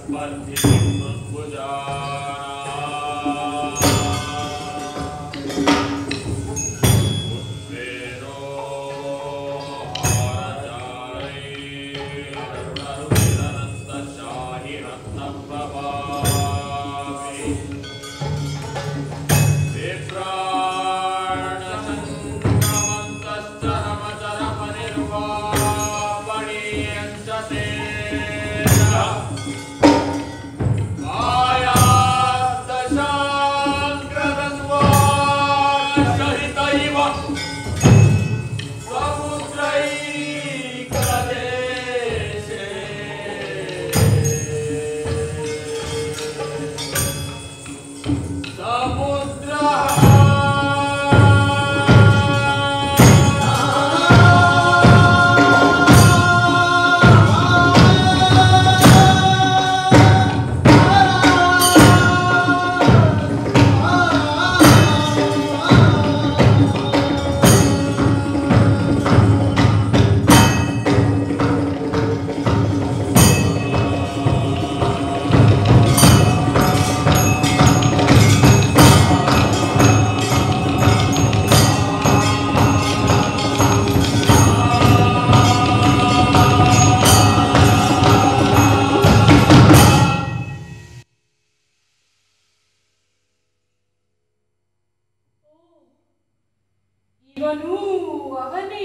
ಇವನು ಅವನೇ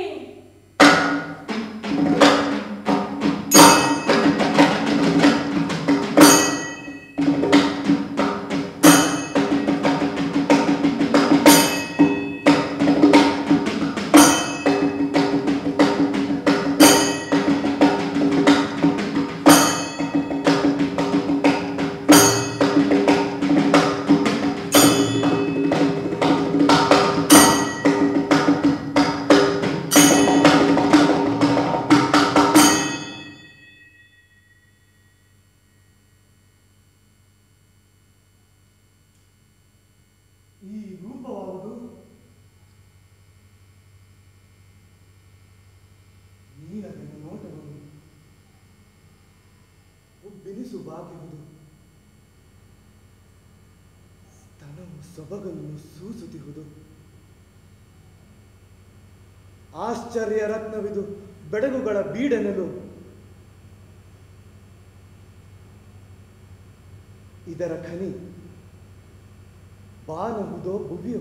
ಈ ರೂಪವಾವುದು ನೀಲಗನ ನೋಟವನ್ನು ಬೆನಿಸು ಬಾಗಿರುವುದು ಸ್ತನವು ಸೊಬಗನ್ನು ಸೂಸುತ್ತಿರುವುದು ಆಶ್ಚರ್ಯ ರತ್ನವಿದು ಬೆಡಗುಗಳ ಬೀಡೆನಲು ಇದರ ಖನಿ ಬಾನಹುದೋ ಭುವಿಯೋ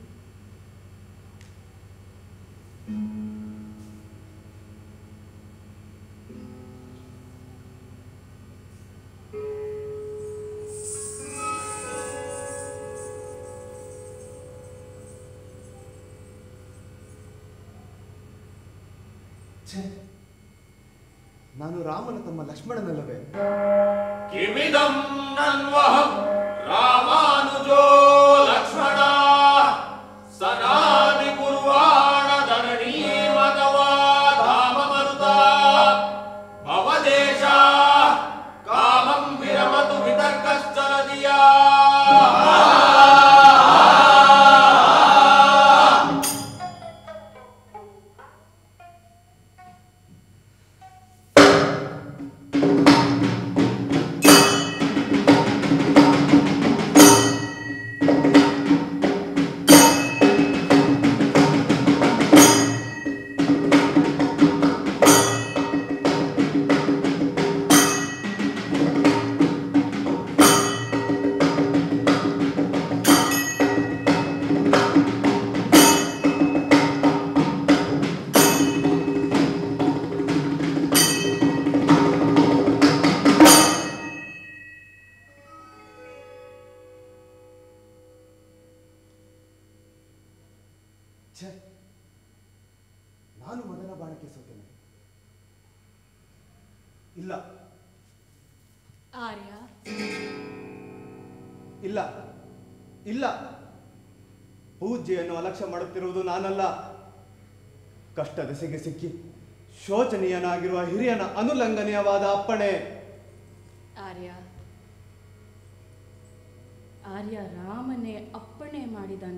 ಛೇ ನಾನು ರಾಮನ ತಮ್ಮ ಲಕ್ಷ್ಮಣನಲ್ಲವೇ किमिदं नन्वहं रामानुजो लक्ष्मण सनामि कुर्वाण धरणीमतवा धाममरुता भवदेशा कामं विरमतु वितर्कश्चल दिया ಛೇ ನಾನು ಮೊದಲ ಬಾಣಕ್ಕೆ ಸೋತೇನೆ ಇಲ್ಲ ಆರ್ಯ ಇಲ್ಲ ಇಲ್ಲ ಪೂಜ್ಯೆಯನ್ನು ಅಲಕ್ಷ್ಯ ಮಾಡುತ್ತಿರುವುದು ನಾನಲ್ಲ ಕಷ್ಟದ ಸಿಗೆ ಸಿಕ್ಕಿ ಶೋಚನೀಯನಾಗಿರುವ ಹಿರಿಯನ ಅನುಲಂಘನೀಯವಾದ ಅಪ್ಪಣೆ ಆರ್ಯ ಆರ್ಯ ರಾಮನೇ ಅಪ್ಪಣೆ ಮಾಡಿದ್ದಾನೆ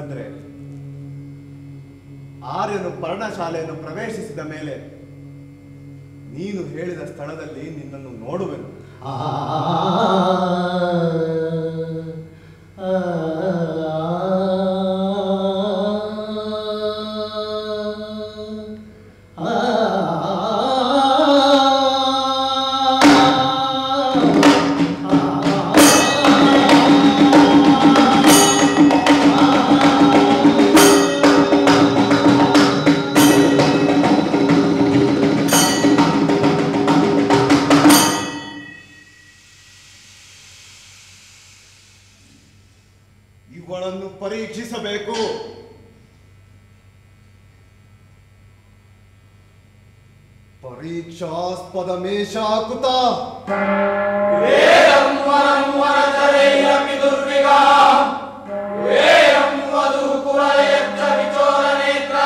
ಸುಭದ್ರೆ ಆರ್ಯನು ಪರ್ಣಶಾಲೆಯನ್ನು ಪ್ರವೇಶಿಸಿದ ಮೇಲೆ ನೀನು ಹೇಳಿದ ಸ್ಥಳದಲ್ಲಿ ನಿನ್ನನ್ನು ನೋಡುವೆನು ಇವಳನ್ನು ಪರೀಕ್ಷಿಸಬೇಕು ಪರೀಕ್ಷಾಸ್ಪದ ಮೇಷಾಕುತ ವೇದಂ ವರಂ ವರಚರೈರಪಿ ದುರ್ವಿಗಾ ವೇಯಂ ವಧು ಕುವಲಯಚ್ಚ ವಿಚೋರ ನೇತ್ರ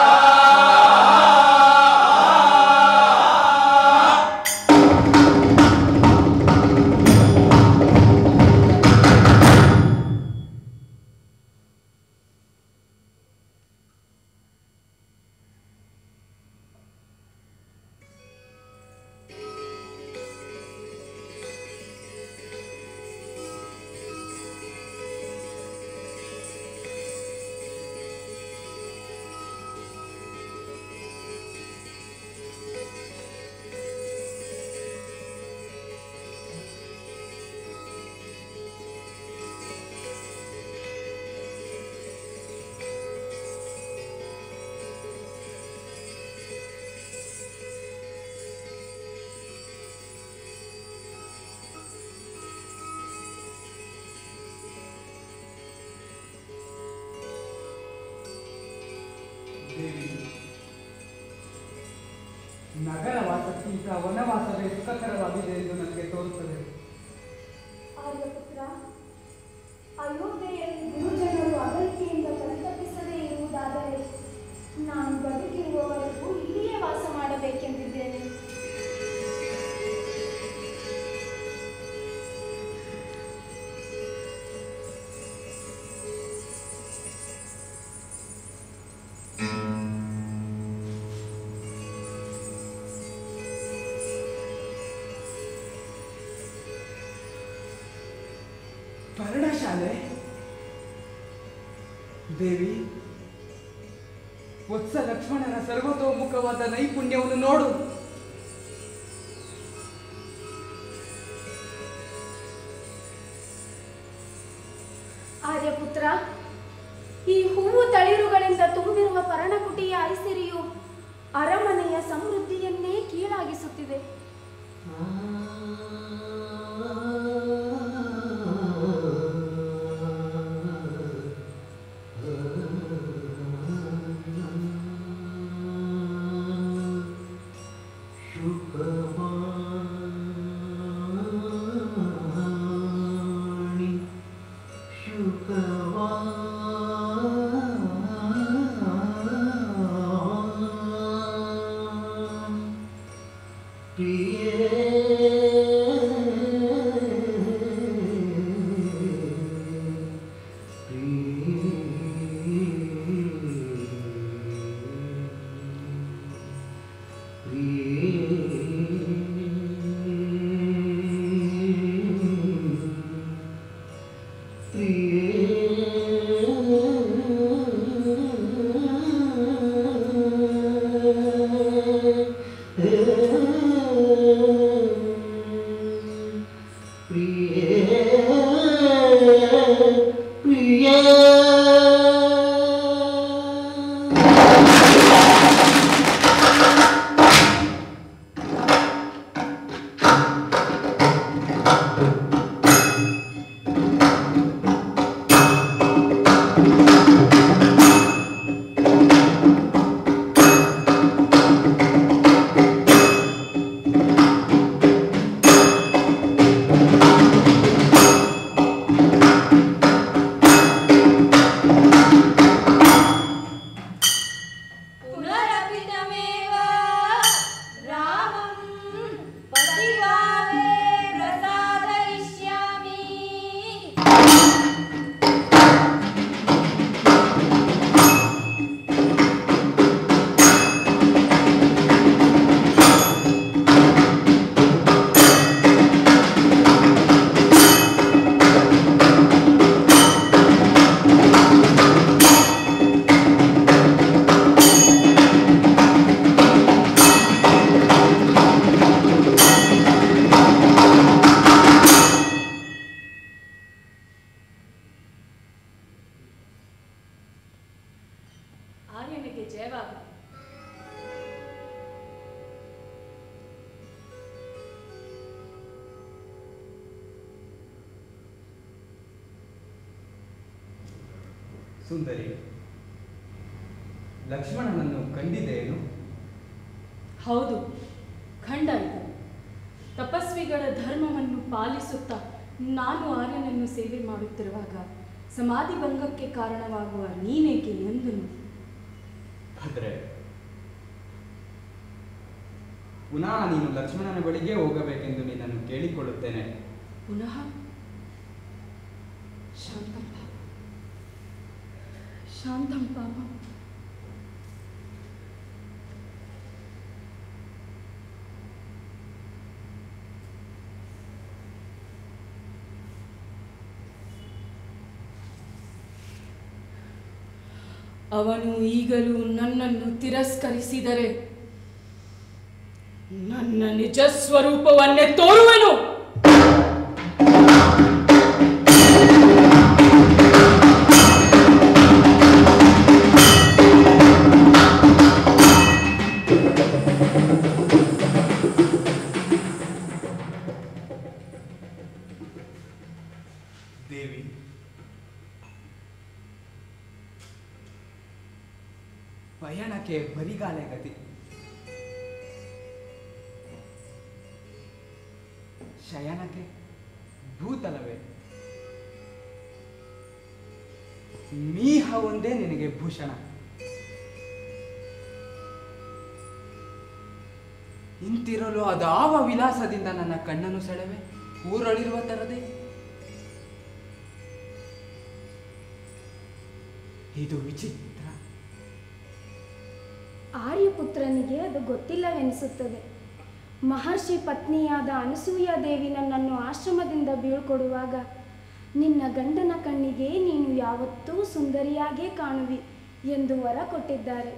ದೇವಿ ನಗರವಾಸಕ್ಕಿಂತ ವನವಾಸವೇ ಸುಖಕರವಾಗಿದೆ ಎಂದು ನನಗೆ ತೋರುತ್ತದೆ ಆರ್ಯಪುತ್ರ ಅಯೋಧ್ಯೆಯಲ್ಲಿ ಗುರುಜನರು ಅಗತ್ಯೆಯಿಂದ ಪರಿತಪಿಸದೇ ಇರುವುದಾದರೆ ನಾನು ಬದುಕಿರುವವರೆಗೂ ಇಲ್ಲಿಯೇ ವಾಸ ಮಾಡಬೇಕೆಂದಿದ್ದೇನೆ ಪರ್ಣಶಾಲೆ ದೇವಿ ವತ್ಸ ಲಕ್ಷ್ಮಣನ ಸರ್ವತೋಮುಖವಾದ ನೈಪುಣ್ಯವನ್ನು ನೋಡು ಆರ್ಯಪುತ್ರ ಈ ಹೂವು ತಳಿರುಗಳಿಂದ ತುಂಬಿರುವ ಪರ್ಣಕುಟಿಯ ಐಸಿರಿಯು ಅರಮನೆಯ ಸಮೃದ್ಧಿಯನ್ನೇ ಕೀಳಾಗಿಸುತ್ತಿದೆ ಪ್ರಿಯೇ ಆರ್ಯನಿಗೆ ಜಯವಾಗಲಿ ಸುಂದರಿ ಲಕ್ಷ್ಮಣನನ್ನು ಕಂಡಿದ್ದೇನು ಹೌದು ಖಂಡಿತ ತಪಸ್ವಿಗಳ ಧರ್ಮವನ್ನು ಪಾಲಿಸುತ್ತಾ ನಾನು ಆರ್ಯನನ್ನು ಸೇವೆ ಮಾಡುತ್ತಿರುವಾಗ ಸಮಾಧಿ ಭಂಗಕ್ಕೆ ಕಾರಣವಾಗುವ ನೀನೇಕೆ ಎಂದನು ಭದ್ರೆ ಪುನಃ ನೀನು ಲಕ್ಷ್ಮಣನ ಬಳಿಗೆ ಹೋಗಬೇಕೆಂದು ನಿನ್ನನ್ನು ಕೇಳಿಕೊಳ್ಳುತ್ತೇನೆ ಪುನಃ ಶಾಂತಂ ಪಾಪ ಶಾಂತಂ ಪಾಪ ಅವನು ಈಗಲೂ ನನ್ನನ್ನು ತಿರಸ್ಕರಿಸಿದರೆ ನನ್ನ ನಿಜ ಸ್ವರೂಪವನ್ನೇ ತೋರುವೆನು ದೇವಿ ಪಯಣಕ್ಕೆ ಬರಿಗಾಲೆ ಗತಿ ಶಯನಕ್ಕೆ ಭೂತಲವೇ ಮೀಹ ಒಂದೇ ನಿನಗೆ ಭೂಷಣ ಇಂತಿರಲು ಅದಾವ ವಿಲಾಸದಿಂದ ನನ್ನ ಕಣ್ಣನ್ನು ಸೆಳೆವೆ ಊರಳಿರುವ ತರದೆ ಇದು ವಿಚಿತ್ರ ಆರ್ಯಪುತ್ರನಿಗೆ ಅದು ಗೊತ್ತಿಲ್ಲವೆನಿಸುತ್ತದೆ ಮಹರ್ಷಿ ಪತ್ನಿಯಾದ ಅನಸೂಯ ದೇವಿ ನನ್ನನ್ನು ಆಶ್ರಮದಿಂದ ಬೀಳ್ಕೊಡುವಾಗ ನಿನ್ನ ಗಂಡನ ಕಣ್ಣಿಗೆ ನೀನು ಯಾವತ್ತೂ ಸುಂದರಿಯಾಗೇ ಕಾಣುವಿ ಎಂದು ವರ ಕೊಟ್ಟಿದ್ದಾರೆ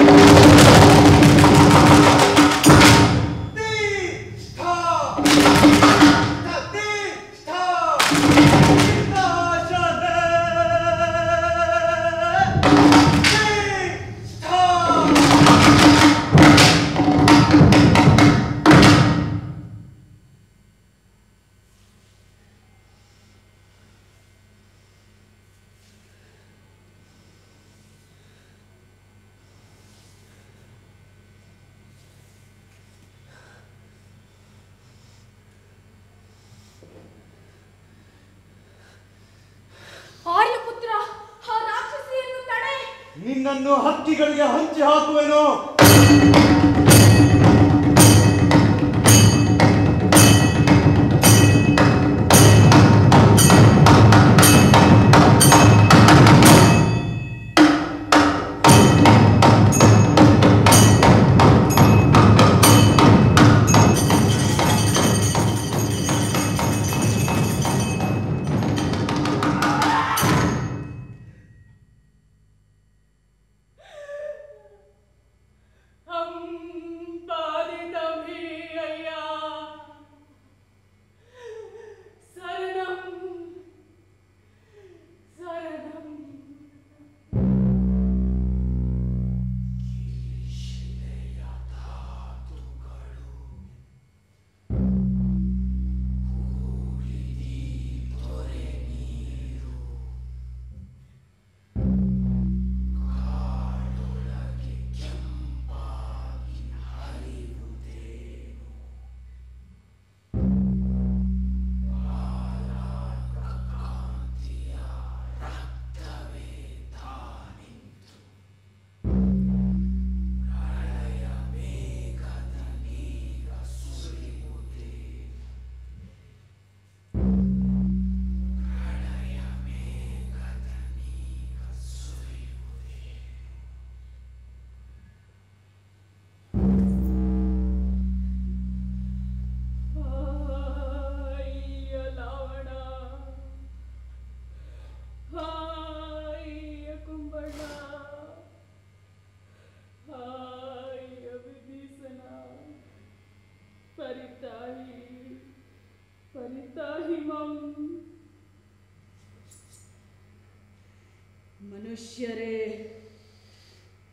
ಆರ್ಯಪುತ್ರ ಆ ರಾಕ್ಷಸಿಯನ್ನು ತಡೆ ನಿನ್ನನ್ನು ಹಕ್ಕಿಗಳಿಗೆ ಹಂಚಿ ಹಾಕುವೆನು ಹಂಪಾದಿತಮೇ ಅಯ್ಯ ಶರಣಂ ಶರಣಂ ಅಯ್ಯ ಲಾವಣ ಅಯ್ಯ ಕುಂಬಣ್ಣ ಅಯ್ಯ ವಿಭೀಷಣ ಪರಿತಾಹಿ ಪರಿತಾಹಿ ಮಂ ಮನುಷ್ಯರೇ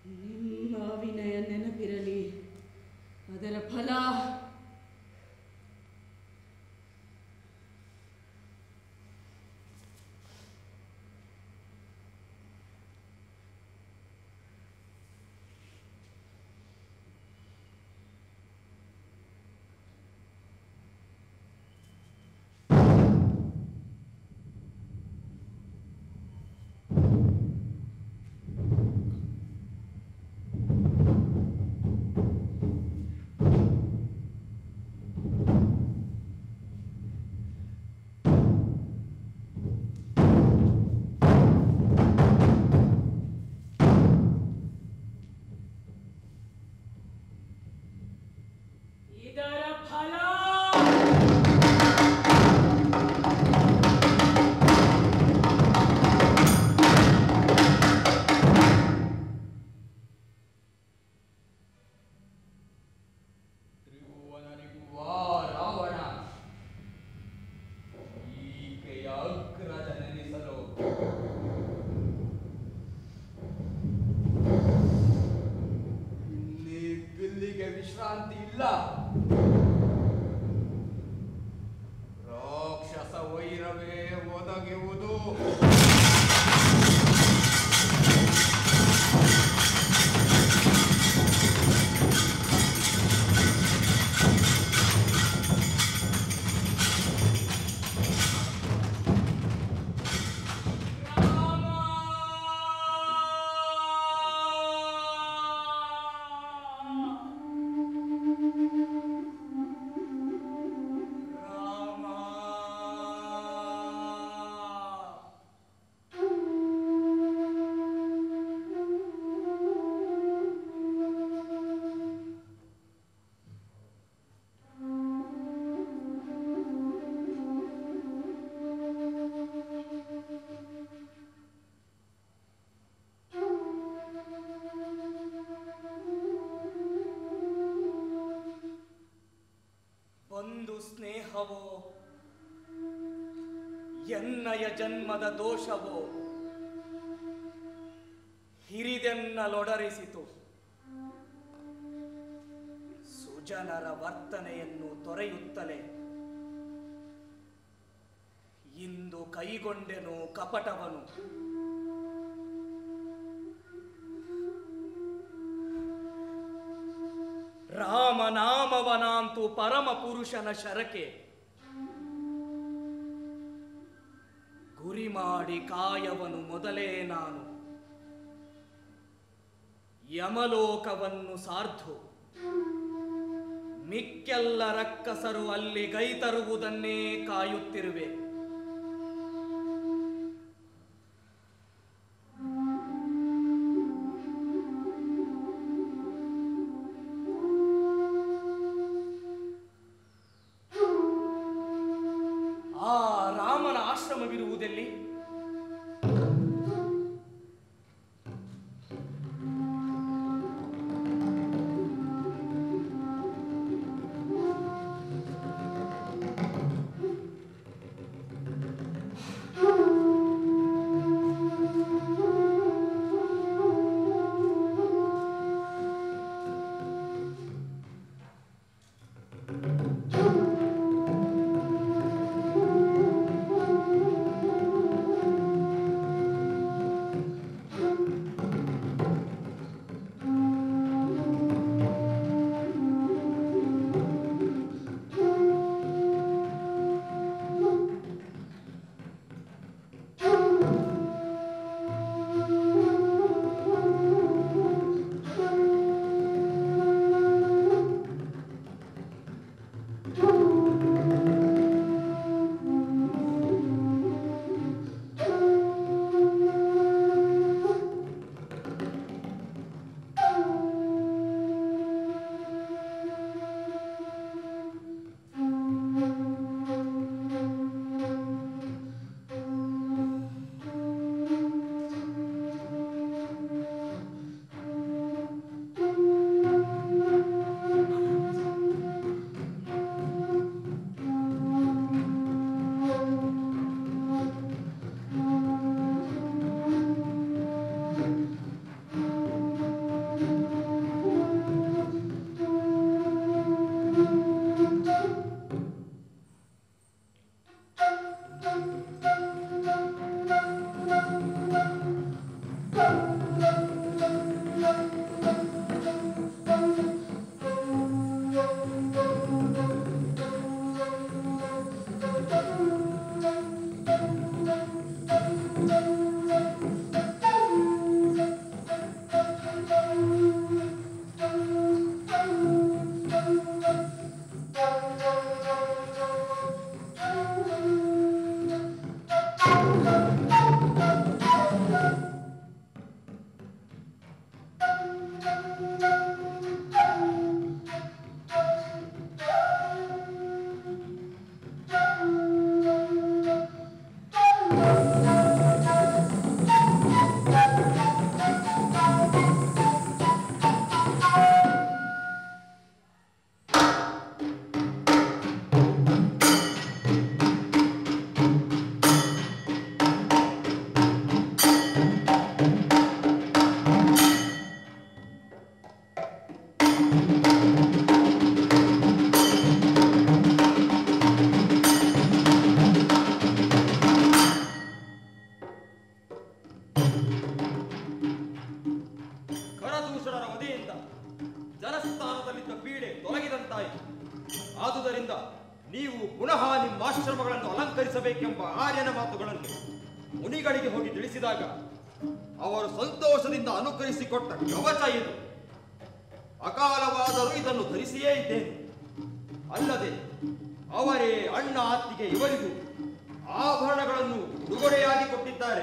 ವಿಶ್ರಾಂತಿ ಇಲ್ಲ ರಾಕ್ಷಸ ವೈರವೇ ಒದಗುವುದು ಒಂದು ಸ್ನೇಹವೋ ಎನ್ನಯ ಜನ್ಮದ ದೋಷವೋ ಹಿರಿದೆನ್ನಲೊಡರಿಸಿತು ಸುಜನರ ವರ್ತನೆಯನ್ನು ತೊರೆಯುತ್ತಲೇ ಇಂದು ಕೈಗೊಂಡೆನು ಕಪಟವನು ರಾಮನಾಮವನಾಂತು ಪರಮ ಪುರುಷನ ಶರಕೆ ಗುರಿ ಮಾಡಿ ಕಾಯವನು ಮೊದಲೇ ನಾನು ಯಮಲೋಕವನ್ನು ಸಾರ್ಧು ಮಿಕ್ಕೆಲ್ಲ ರಕ್ಕಸರು ಅಲ್ಲಿ ಗೈ ತರುವುದನ್ನೇ ಕಾಯುತ್ತಿರುವೆ ಆ ರಾಮನ ಆಶ್ರಮವಿರುವುದೆಲ್ಲಿ ಜನಸ್ಥಾನದಲ್ಲಿದ್ದ ಪೀಡೆ ತೊಲಗಿದಂತಾಯಿತು ಆದುದರಿಂದ ನೀವು ಪುನಃ ನಿಮ್ಮ ಆಶ್ರಮಗಳನ್ನು ಅಲಂಕರಿಸಬೇಕೆಂಬ ಆರ್ಯನ ಮಾತುಗಳನ್ನು ಮುನಿಗಳಿಗೆ ಹೋಗಿ ತಿಳಿಸಿದಾಗ ಅವರು ಸಂತೋಷದಿಂದ ಅನುಕರಿಸಿಕೊಟ್ಟ ಕವಚ ಇದು ಅಕಾಲವಾದರೂ ಇದನ್ನು ಧರಿಸಿಯೇ ಇದ್ದೇನೆ ಅಲ್ಲದೆ ಅವರೇ ಅಣ್ಣ ಅತ್ತಿಗೆ ಇವರಿಗೂ ಆಭರಣಗಳನ್ನು ಉಡುಗೊರೆಯಾಗಿ ಕೊಟ್ಟಿದ್ದಾರೆ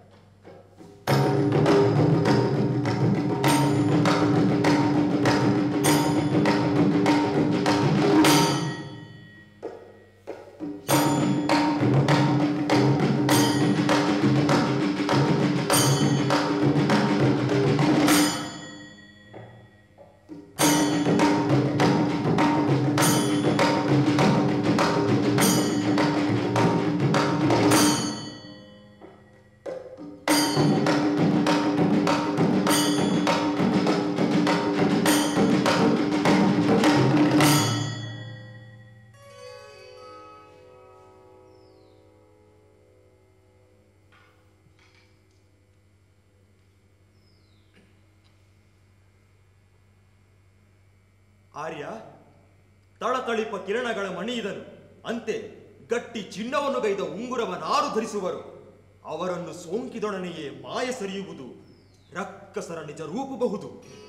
ಆರ್ಯ ತಳತಳಿಪ ಕಿರಣಗಳ ಮಣಿಯಿದನು ಅಂತೆ ಗಟ್ಟಿ ಚಿನ್ನವನ್ನು ಗೈದ ಉಂಗುರವನಾರು ಧರಿಸುವರು ಅವರನ್ನು ಸೋಂಕಿದೊಡನೆಯೇ ಮಾಯ ಸರಿಯುವುದು ರಕ್ಕಸರ ನಿಜ ರೂಪಬಹುದು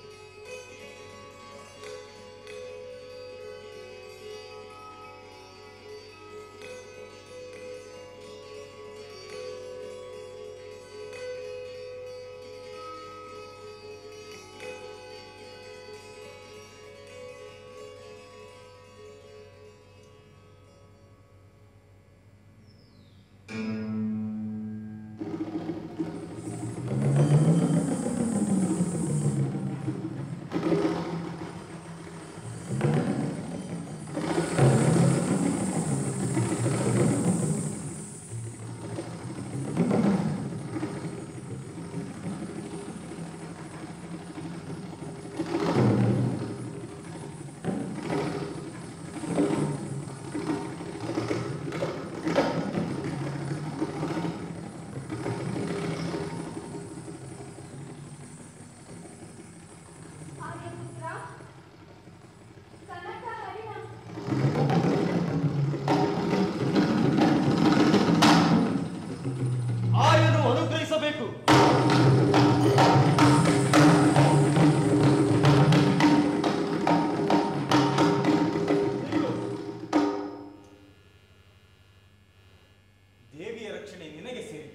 ಆರ್ಯಪುತ್ರ ಕನಕ ಹರಿಣ ಆರ್ಯನು ಅನುಗ್ರಹಿಸಬೇಕು ದೇವಿಯ ರಕ್ಷಣೆ ನಿನಗೆ ಸೇರಿತು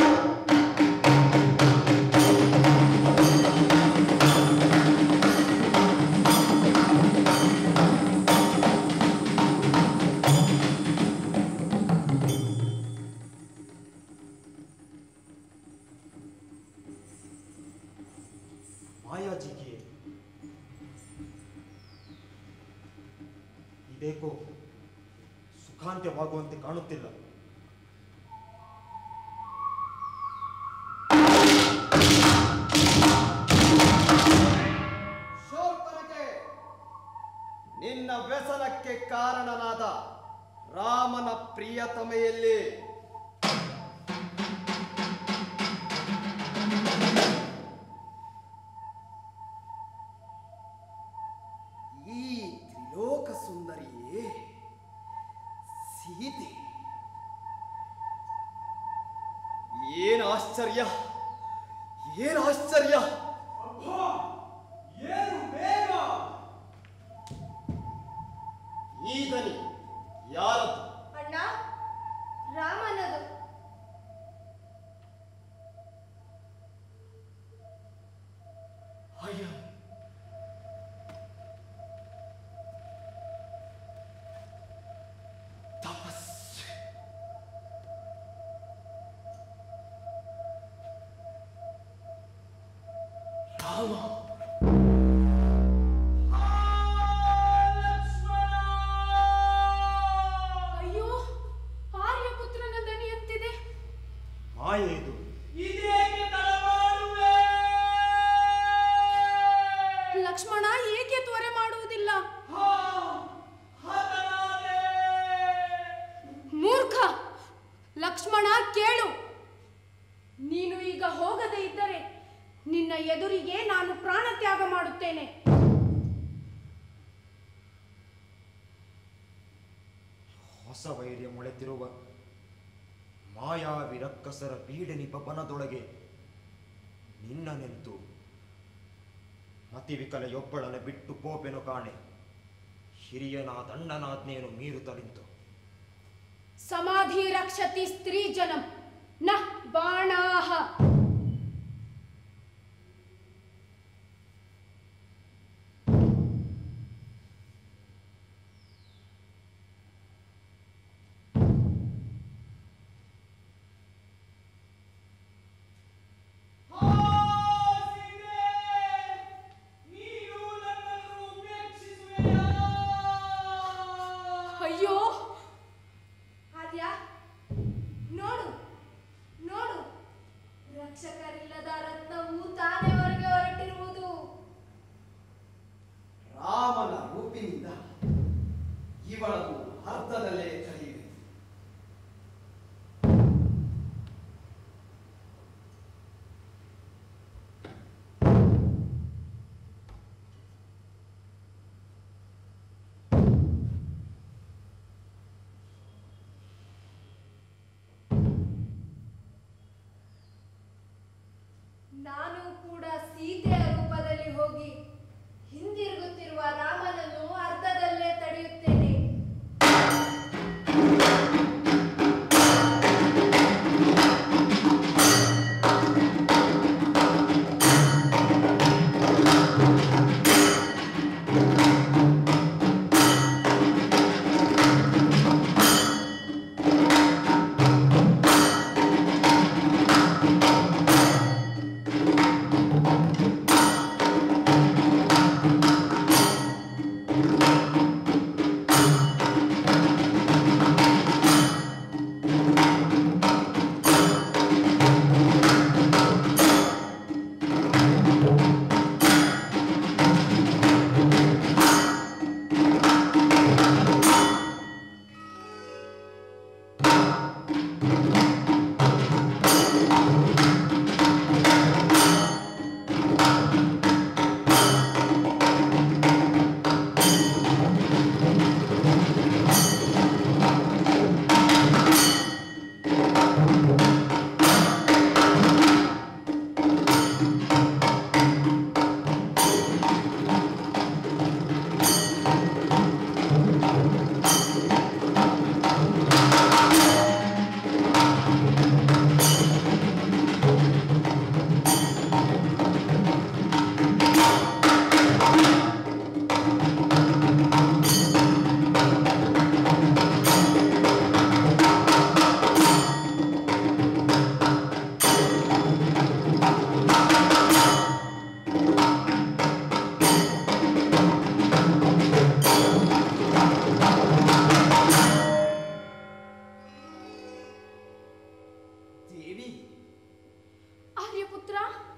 ಮಾಯಾಜಿಗೆ ಇದೇಕೋ ಸುಖಾಂತ್ಯವಾಗುವಂತೆ ಕಾಣುತ್ತಿಲ್ಲ ಶೂರ್ಪನಖೆ ನಿನ್ನ ವ್ಯಸನಕ್ಕೆ ಕಾರಣನಾದ ರಾಮನ ಪ್ರಿಯತಮೆಯಲ್ಲಿ ಈ ತ್ರಿಲೋಕ ಸುಂದರಿಯೇ ಸೀತೆ ಏನು ಆಶ್ಚರ್ಯ ಏನು ಆಶ್ಚರ್ಯ ಏನು ಬೇಗ ಈ ದನಿ ಯಾರದು ಅಣ್ಣ ರಾಮನದು ಅಯ್ಯ ತಪಸ್ವಿ ರಾಮ ಅಯ್ಯೋ ಆರ್ಯಪುತ್ರನ ದನಿಯಂತಿದೆ ಮಾಯೆ ಇದು ಇದೇಕೆ ತಡಮಾಡುವೆ ಲಕ್ಷ್ಮಣ ಏಕೆ ತ್ವರೆ ಮಾಡುವುದಿಲ್ಲ ಹಾ, ಹತನಾದೆ. ಮೂರ್ಖ ಲಕ್ಷ್ಮಣ ಕೇಳು ನೀನು ಈಗ ಹೋಗದೇ ಇದ್ದರೆ ನಿನ್ನ ಎದುರಿಗೆ ನಾನು ಪ್ರಾಣ ತ್ಯಾಗ ಮಾಡುತ್ತೇನೆ ಹೊಸ ವೈರ್ಯ ಮೊಳೆತಿರುವ ಮಾಯಾವಿ ರಕ್ಕಸರ ಪೀಡನಿ ಪವನದೊಳಗೆ ನಿನ್ನ ನೆಂತು ಮತಿವಿಕಲೆಯೊಬ್ಬಳನ್ನು ಬಿಟ್ಟು ಪೋಪೆನು ಕಾಣೆ ಹಿರಿಯನಾದಣ್ಣನಾಜ್ಞೆಯನ್ನು ಮೀರುತ್ತಲಿಂತು ಸಮಾಧಿ ರಕ್ಷತಿ ಸ್ತ್ರೀ ಜನಂ ನ ಬಾಣಾಹ ಹಾ, ಸೀತೆ, ನೀನು ನನ್ನನ್ನು ಉಪೇಕ್ಷಿಸುವೆಯಾ? ಅಯ್ಯೋ ಆದ್ಯ ನೋಡು ನೋಡು ರಕ್ಷಕರಿಲ್ಲದ ರತ್ನವು ತಾನೇ ಹೊರಗೆ ಹೊರಟಿರುವುದು ರಾಮನ ರೂಪಿನಿಂದ ಇವಳನ್ನು ಅರ್ಧದಲ್ಲೇ ಕಳೆಯಿವೆ ನಾನು ಕೂಡ ಸೀತೆಯ ರೂಪದಲ್ಲಿ ಹೋಗಿ ಹಿಂದಿರುಗುತ್ತಿರುವ ರಾಮನನ್ನು ಅರ್ಧದಲ್ಲೇ ತಡೆಯುತ್ತೇನೆ ದೇವಿ ಆರ್ಯಪುತ್ರ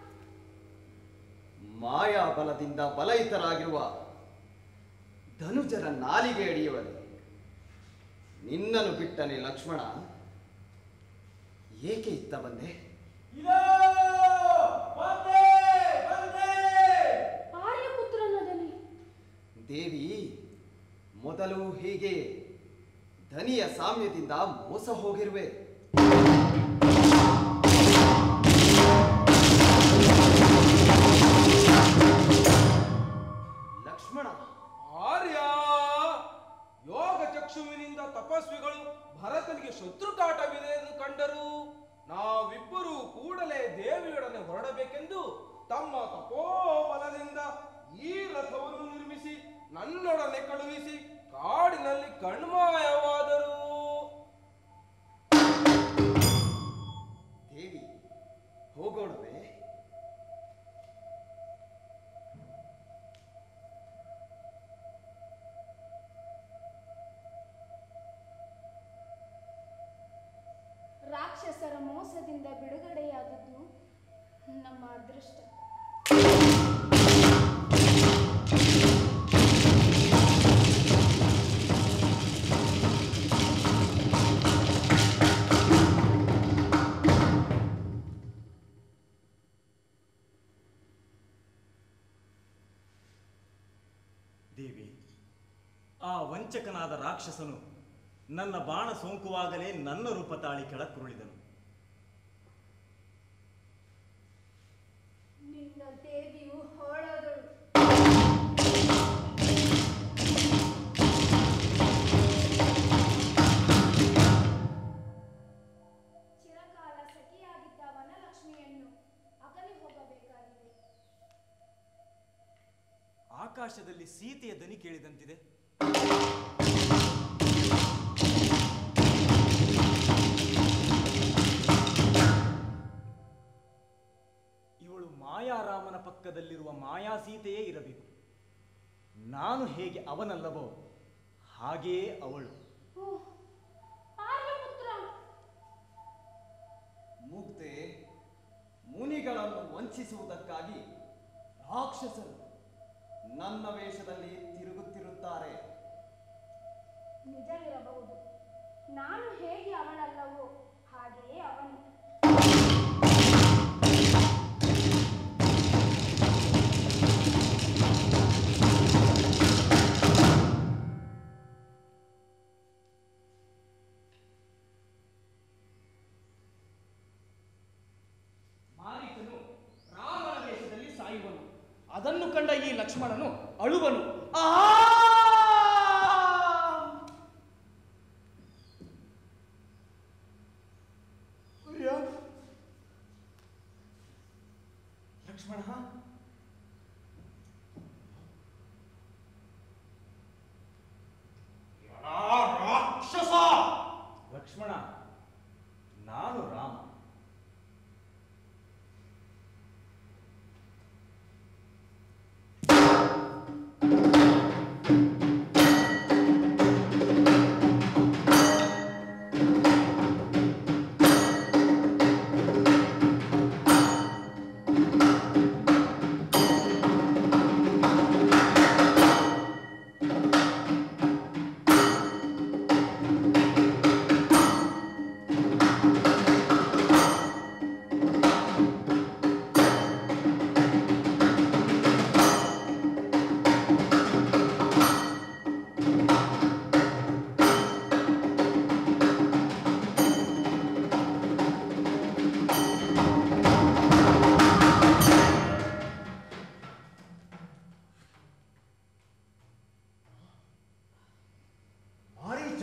ಮಾಯಾ ಬಲದಿಂದ ಬಲಯಿತರಾಗಿರುವ ಧನುಜರ ನಾಲಿಗೆ ಅಡಿಯವರೆ ನಿನ್ನನ್ನು ಬಿಟ್ಟನೆ ಲಕ್ಷ್ಮಣ ಏಕೆ ಇತ್ತ ಬಂದೆ ಇದೋ, ಬಂದೆ, ಬಂದೆ. ಆರ್ಯಪುತ್ರನದಲ್ಲಿ ದೇವಿ ಮೊದಲು ಹೀಗೆ ಧನಿಯ ಸಾಮ್ಯದಿಂದ ಮೋಸ ಹೋಗಿರುವೆ ಲಕ್ಷ್ಮಣ ಆರ್ಯ ಯೋಗ ಚಕ್ಷುವಿನಿಂದ ತಪಸ್ವಿಗಳು ಭರತನಿಗೆ ಶತ್ರುಕಾಟವಿದೆ ಎಂದು ಕಂಡರು ನಾವಿಬ್ಬರು ಕೂಡಲೇ ದೇವಿಯೊಡನೆ ಹೊರಡಬೇಕೆಂದು ತಮ್ಮ ತಪೋಬಲದಿಂದ ಈ ರಥವನ್ನು ನಿರ್ಮಿಸಿ ನನ್ನೊಡನೆ ಕಳುಹಿಸಿ ಕಾಡಿನಲ್ಲಿ ಕಣ್ಮಾಯವಾದರು ದೇವಿ ಹೋಗೋಣವೇ ರಾಕ್ಷಸರ ಮೋಸದಿಂದ ಬಿಡುಗಡೆಯಾದದ್ದು ನಮ್ಮ ಅದೃಷ್ಟ ದೇವಿ ಆ ವಂಚಕನಾದ ರಾಕ್ಷಸನು ನನ್ನ ಬಾಣ ಸೋಂಕುವಾಗಲೇ ನನ್ನ ರೂಪ ತಾಳಿ ಕೆಳಕ್ಕುರುಳಿದನು ನಿನ್ನ ದೇವಿಯು ಹೊಳದಳು ಚಿರಕಾಲ ಸಖಿಯಾಗಿದ್ದ ವನಲಕ್ಷ್ಮಿಯನ್ನು ಅಗಲಿ ಹೋಗಬೇಕಾಗಿದೆ ಆಕಾಶದಲ್ಲಿ ಸೀತೆಯ ದನಿ ಕೇಳಿದಂತಿದೆ ಇವಳು ಮಾಯಾರಾಮನ ಪಕ್ಕದಲ್ಲಿರುವ ಮಾಯಾ ಸೀತೆಯೇ ಇರಬೇಕು ನಾನು ಹೇಗೆ ಅವನಲ್ಲವೋ ಹಾಗೆಯೇ ಅವಳು ಓ ಆರ್ಯಪುತ್ರ ಮುಗ್ಧೆ ಮುನಿಗಳನ್ನು ವಂಚಿಸುವುದಕ್ಕಾಗಿ ರಾಕ್ಷಸರು ನನ್ನ ವೇಷದಲ್ಲಿ ತಿರುಗುತ್ತಿರುತ್ತಾರೆ ನಿಜವಿರಬಹುದು ನಾನು ಹೇಗೆ ಅವಳಲ್ಲವೋ ಹಾಗೆಯೇ ಅವನು ಮಾರೀಚನು ರಾಮನ ವೇಷದಲ್ಲಿ ಸಾಯುವನು ಅದನ್ನು ಕಂಡ ಈ ಲಕ್ಷ್ಮಣನು ಅಳುವನು ಆ ಲಕ್ಷ್ಮಣ ರಾಕ್ಷಸ ಲಕ್ಷ್ಮಣ ನಾನು ರಾಮ ಮಾರೀಚ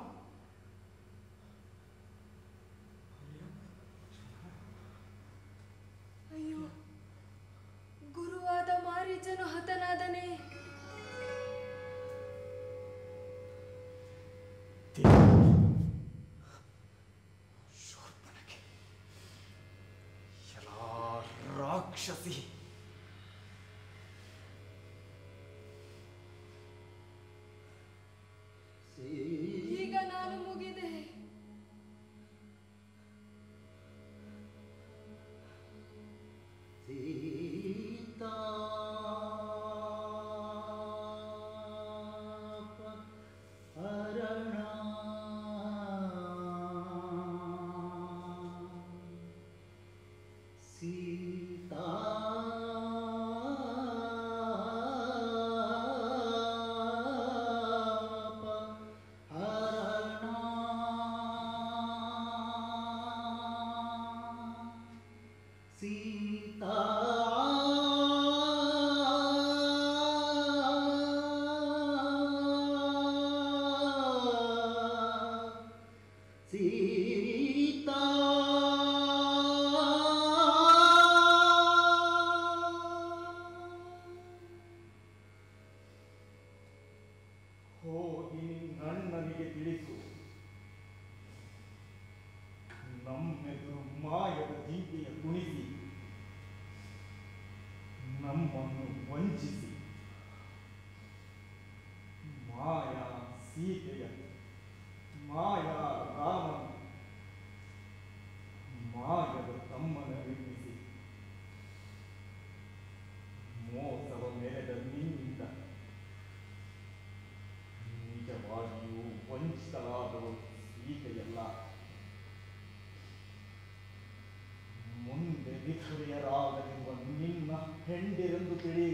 ಅಯ್ಯೋ ಗುರುವಾದ ಮಾರೀಚನು ಹತನಾದನೆ ಎಲ್ಲಾ ರಾಕ್ಷಸಿ ಈಗ ನಾನು ಮುಗಿದೆ ಹೋಗಿ ನನ್ನನಿಗೆ ತಿಳಿಸು ನಮ್ಮೆದುರು ಮಾಯದ ಜಿಂಕೆಯ ಕುಣಿಸಿ ನಮ್ಮನ್ನು ವಂಚಿಸಿ ಮಾಯಾ ಸೀತೆಯ ಮಾಯಾ ರಾಮನ ಮಾಯದ ತಮ್ಮನ ನಿರ್ಮಿಸಿ ಮೋಸವ ಮೆರೆದ ನಿನ್ನಿಂದ ನಿಜವಾಗಿಯೂ ವಂಚಿತರಾದವರು ಸೀತೆಯಲ್ಲ ಮುಂದೆ ವಿಧವೆಯರಾಗಲಿರುವ ನಿನ್ನ ಹೆಂಡಿರೆಂದು ತಿಳಿ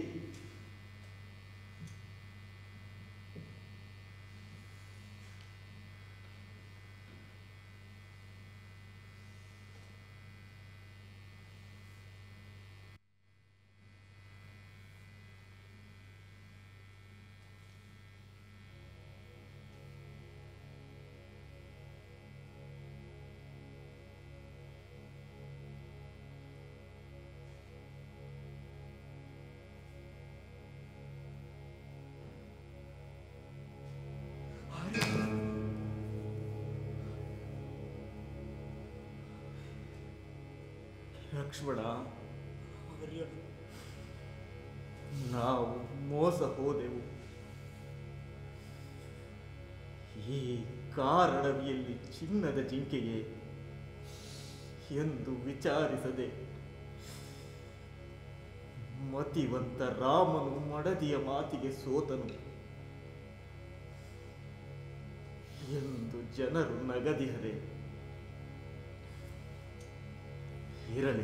ಲಕ್ಷ್ಮಣ ನಾವು ಮೋಸ ಹೋದೆವು ಈ ಕಾರಣವಿಯಲ್ಲಿ ಚಿನ್ನದ ಜಿಂಕೆಗೆ ಎಂದು ವಿಚಾರಿಸದೆ ಮತಿವಂತ ರಾಮನು ಮಡದಿಯ ಮಾತಿಗೆ ಸೋತನು ಎಂದು ಜನರು ನಗದಿಹರೆ ಇರಲಿ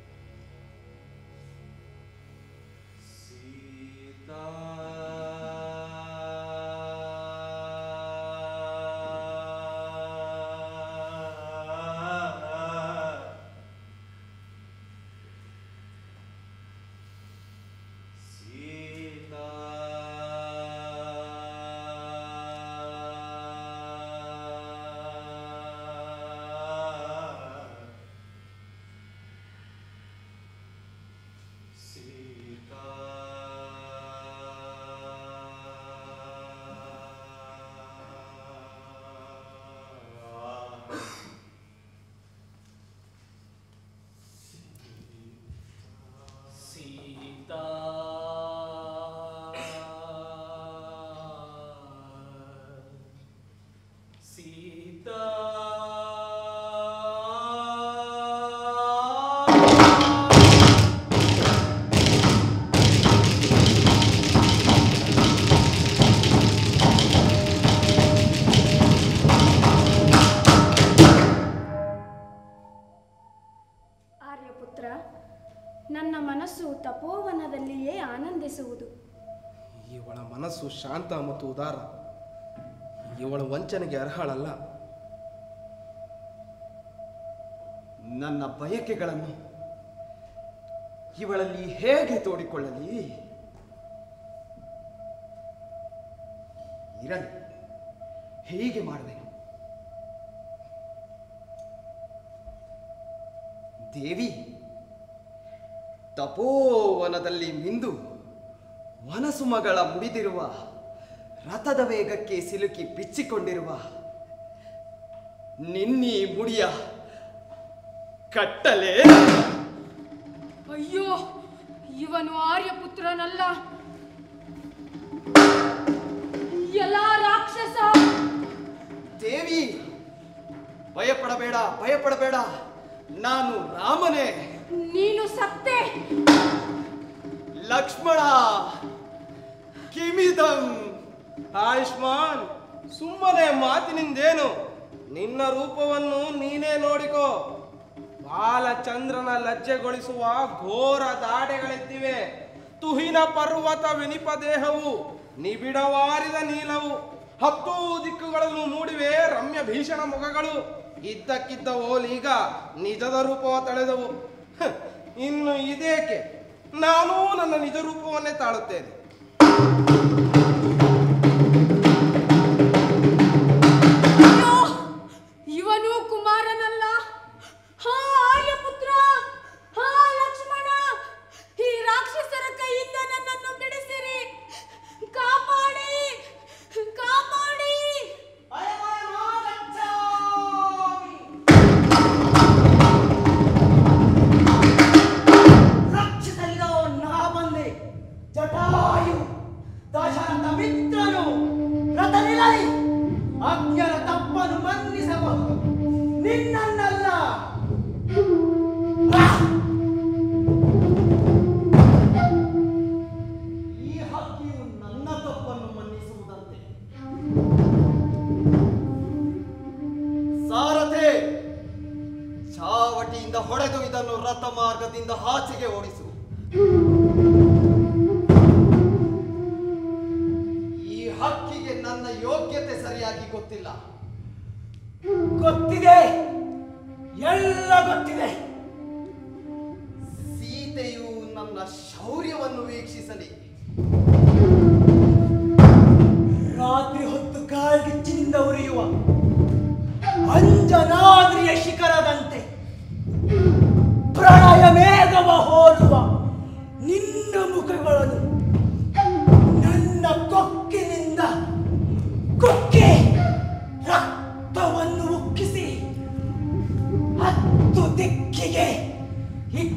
ಸೀತಾ ಸೀತಾ ಆರ್ಯಪುತ್ರ ನನ್ನ ಮನಸ್ಸು ತಪೋವನದಲ್ಲಿಯೇ ಆನಂದಿಸುವುದು ಇವಳ ಮನಸ್ಸು ಶಾಂತ ಮತ್ತು ಉದಾರ ಇವಳ ವಂಚನೆಗೆ ಅರ್ಹಳಲ್ಲ ನನ್ನ ಬಯಕೆಗಳನ್ನು ಇವಳಲ್ಲಿ ಹೇಗೆ ತೋಡಿಕೊಳ್ಳಲಿ ಇರಲಿ ಹೀಗೆ ಮಾಡುವೆನು ದೇವಿ ತಪೋವನದಲ್ಲಿ ಮಿಂದು ವನಸುಮಗಳ ಮುಡಿದಿರುವ ರಥದ ವೇಗಕ್ಕೆ ಸಿಲುಕಿ ಬಿಚ್ಚಿಕೊಂಡಿರುವ ನಿನ್ನೀ ಮುಡಿಯ ಕಟ್ಟಲೆ ಅಯ್ಯೋ ಇವನು ಆರ್ಯಪುತ್ರನಲ್ಲ ಎಲ್ಲ ರಾಕ್ಷಸ ದೇವಿ ಭಯಪಡಬೇಡ ಭಯಪಡಬೇಡ ನಾನು ರಾಮನೇ ನೀನು ಸತ್ತೆ ಲಕ್ಷ್ಮಣ ಕಿಮಿದಂ ಆಯುಷ್ಮಾನ್ ಸುಮ್ಮನೆ ಮಾತಿನಿಂದೇನು ನಿನ್ನ ರೂಪವನ್ನು ನೀನೇ ನೋಡಿಕೋ ಬಾಲಚಂದ್ರನ ಲಜ್ಜೆಗೊಳಿಸುವ ಘೋರ ದಾಡೆಗಳೆದ್ದಿವೆ ತುಹಿನ ಪರ್ವತ ವಿನಿಪ ದೇಹವು ನಿಬಿಡವಾರಿದ ನೀಲವು ಹತ್ತು ದಿಕ್ಕುಗಳನ್ನು ಮೂಡಿವೆ ರಮ್ಯ ಭೀಷಣ ಮುಖಗಳು ಇದ್ದಕ್ಕಿದ್ದ ಓಲೀಗ ನಿಜದ ರೂಪವ ತಳೆದವು ಹ, ಇನ್ನು ಇದೇಕೆ ನಾನೂ ನನ್ನ ನಿಜ ರೂಪವನ್ನೇ ತಾಳುತ್ತೇನೆ ಅಯ್ಯೋ ಇವನು ಕುಮಾರನಲ್ಲ ಹಾ ಆರ್ಯಪುತ್ರ ಹಾ ಲಕ್ಷ್ಮಣ ಈ ರಾಕ್ಷಸರ ಕೈಯಿಂದ ನನ್ನನ್ನು ಬಿಡಿಸಿರಿ ಕಾಪಾಡಿ ಕಾಪಾಡಿ ರಕ್ಷಿಸಲಿರೋ ನಾ ಬಂದೆ ಜಟಾಯು ದಶರಥ ಮಿತ್ರನು ರಥ ನಿಲ್ಲಲಿ ಅಜ್ಞರ ತಪ್ಪನ್ನು ಮನ್ನಿಸಬಹುದು ನಿನ್ನನ್ನಲ್ಲ ಆ! ಈ ಹಕ್ಕಿಯು ನನ್ನ ತಪ್ಪನ್ನು ಮನ್ನಿಸುವುದಂತೆ ಸಾರಥೆ ಚಾವಟಿಯಿಂದ ಹೊಡೆದು ಇದನ್ನು ರಥ ಮಾರ್ಗದಿಂದ ಆಚೆಗೆ ಓಡಿಸು ಈ ಹಕ್ಕಿಗೆ ನನ್ನ ಯೋಗ್ಯತೆ ಸರಿಯಾಗಿ ಗೊತ್ತಿಲ್ಲ ಗೊತ್ತಿದೆ ಎಲ್ಲ ಗೊತ್ತಿದೆ ಸೀತೆಯು ನನ್ನ ಶೌರ್ಯವನ್ನು ವೀಕ್ಷಿಸಲಿ ರಾತ್ರಿ ಹೊತ್ತು ಕಾಳ್ಗಿಚ್ಚಿನಿಂದ ಉರಿಯುವ ಅಂಜನಾದ್ರಿಯ ಶಿಖರದಂತೆ ಪ್ರಳಯ ಮೇಘವ ಹೋಲುವ ನಿನ್ನ ಮುಖಗಳನ್ನು ನನ್ನ ಕೊಕ್ಕಿನಿಂದ ಕೊಕ್ಕಿ ರಕ್ತವನ್ನು ಉಕ್ಕಿಸಿ ಹತ್ತು ದಿಕ್ಕಿಗೆ ಇಟ್ಟ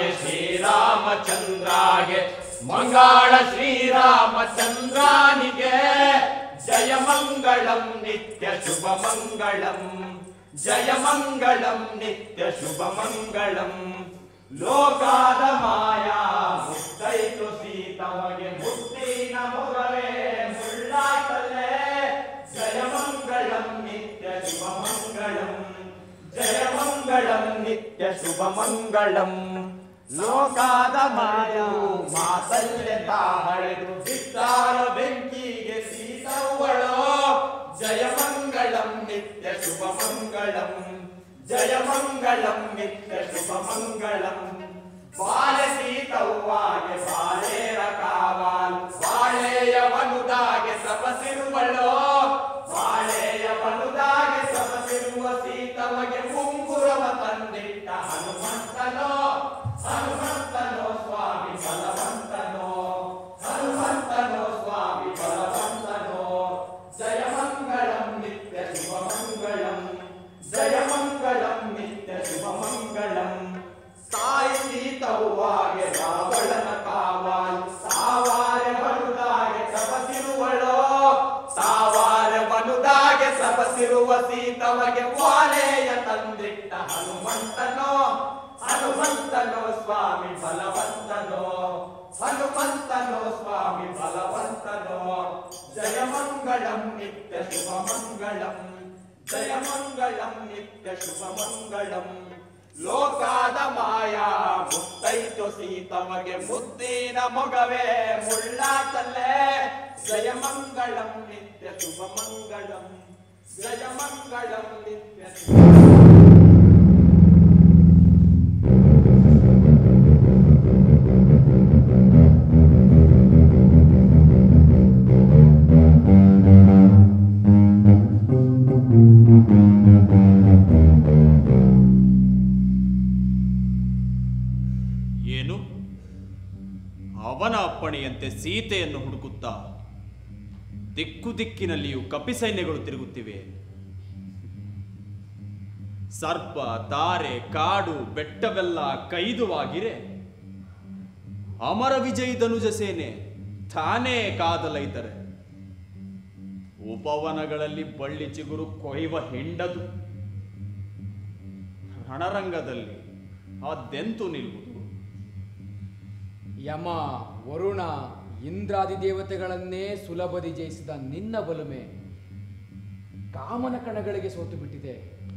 ಮಂಗಳಾಯ ಶ್ರೀರಾಮಚಂದ್ರಾಗೆ ಮಂಗಳ ಶ್ರೀರಾಮಚಂದ್ರಾನಿಗೆ ಜಯ ಮಂಗಳಂ ನಿತ್ಯ ಶುಭ ಮಂಗಳಂ ಜಯ ಮಂಗಳಂ ನಿತ್ಯ ಶುಭ ಮಂಗಳಂ ಲೋಕಾದ ಮಾಯಾ ಮುತ್ತೈತು ಸೀತಮಗೆ ಮುತ್ತಿನ ಮೊಗವೇ ಮುಳ್ಳಾಯ್ತಲ್ಲೇ ಜಯ ಮಂಗಳಂ ನಿತ್ಯ ಶುಭ ಮಂಗಳಂ ಜಯ ಮಂಗಳಂ ನಿತ್ಯ ಶುಭ ಮಂಗಳಂ ಲೋಕಾದ ಮಾಯಾ ಮಾತಲ್ಲೆ ತಾಹಳೆದು ಬಿಟ್ಟಾರ ಬೆಂಕಿಗೆ ಸೀತವ್ವಳೋ ಜಯ ಮಂಗಳಂ ನಿತ್ಯ ಶುಭ ಮಂಗಳಂ ಜಯ ಮಂಗಳಂ ನಿತ್ಯ ಶುಭ ಮಂಗಳಂ ಬಾಲೆ ಸೀತವ್ವಾಗೆ ಬಾಳೆರ ಕಾವಾಲ್ ಬಾಳೆಯ ಮನುದಾಗೆ ಸಬಸಿರುವಳೋ ಬಾಳೆಯ ಮನುದಾಗೆ ಸಬಸಿರುವ ಸೀತಮಗೆ ಮುಂಗುರವ ತಂದಿಟ್ಟ ಹನುಮಂತನೋ ಹನುಮಂತನೋ ಸ್ವಾಮಿ ಬಲವಂತನೋ ಹನುಮಂತನೋ ಸ್ವಾಮಿ ಬಲವಂತನೋ ಜಯ ಮಂಗಳಂ ನಿತ್ಯ ಶುಭ ಮಂಗಳಂ ಜಯ ಮಂಗಳಂ ನಿತ್ಯ ಶುಭ ಮಂಗಳಂ ತಾಯಿ ಸೀತವ್ವಾಗೆ ರಾವಣನ ಕಾವಾಲ್ ಸಾವಾರೆ ಬನುದಾಗೆ ಸಬಸಿರುವಳೋ ಸಾವಾರೆ ಬನುದಾಗೆ ಸಬಸಿರುವ ಸೀತಮಗೆ ವಾಲೆಯ ತಂದಿಟ್ಟ ಹನುಮಂತನೋ ಹನುಮಂತನೋ ಸ್ವಾಮಿ ಬಲವಂತನೋ ಹನುಮಂತನೋ ಸ್ವಾಮಿ ಬಲವಂತನೋ ಜಯ ಮಂಗಳಂ ನಿತ್ಯ ಶುಭ ಮಂಗಳಂ ಜಯ ಮಂಗಳಂ ನಿತ್ಯ ಶುಭ ಮಂಗಳಂ ಲೋಕಾದ ಮಾಯಾ ಮುತ್ತೈತು ಸೀತಮಗೆ ಮುದ್ದಿನ ಮೊಗವೇ ಮುಳ್ಳಾತಲ್ಲೇ ಜಯ ಮಂಗಳಂ ನಿತ್ಯ ಶುಭ ಮಂಗಳಂ ಜಯ ಮಂಗಳಂ ನಿತ್ಯ ಶುಭ ಏನು ಅವನ ಅಪ್ಪಣೆಯಂತೆ ಸೀತೆಯನ್ನು ಹುಡುಕುತ್ತಾ ದಿಕ್ಕು ದಿಕ್ಕಿನಲ್ಲಿಯೂ ಕಪಿಸೈನ್ಯಗಳು ತಿರುಗುತ್ತಿವೆ ಸರ್ಪ ತಾರೆ ಕಾಡು ಬೆಟ್ಟವೆಲ್ಲ ಕೈದುವಾಗಿರೆ ಅಮರ ವಿಜಯ್ ಧನುಜ ಸೇನೆ ತಾನೇ ಕಾದಲೈತರೆ ಉಪವನಗಳಲ್ಲಿ ಬಳ್ಳಿ ಚಿಗುರು ಕೊಯ್ವ ಹಿಂಡದು ರಣರಂಗದಲ್ಲಿ ಅದೆಂತು ನಿಲ್ಲುವುದು ಯಮ ವರುಣ ಇಂದ್ರಾದಿ ದೇವತೆಗಳನ್ನೇ ಸುಲಭದಿ ಜಯಿಸಿದ ನಿನ್ನ ಬಲುಮೆ ಕಾಮನ ಕಣಗಳಿಗೆ ಸೋತು ಬಿಟ್ಟಿದೆ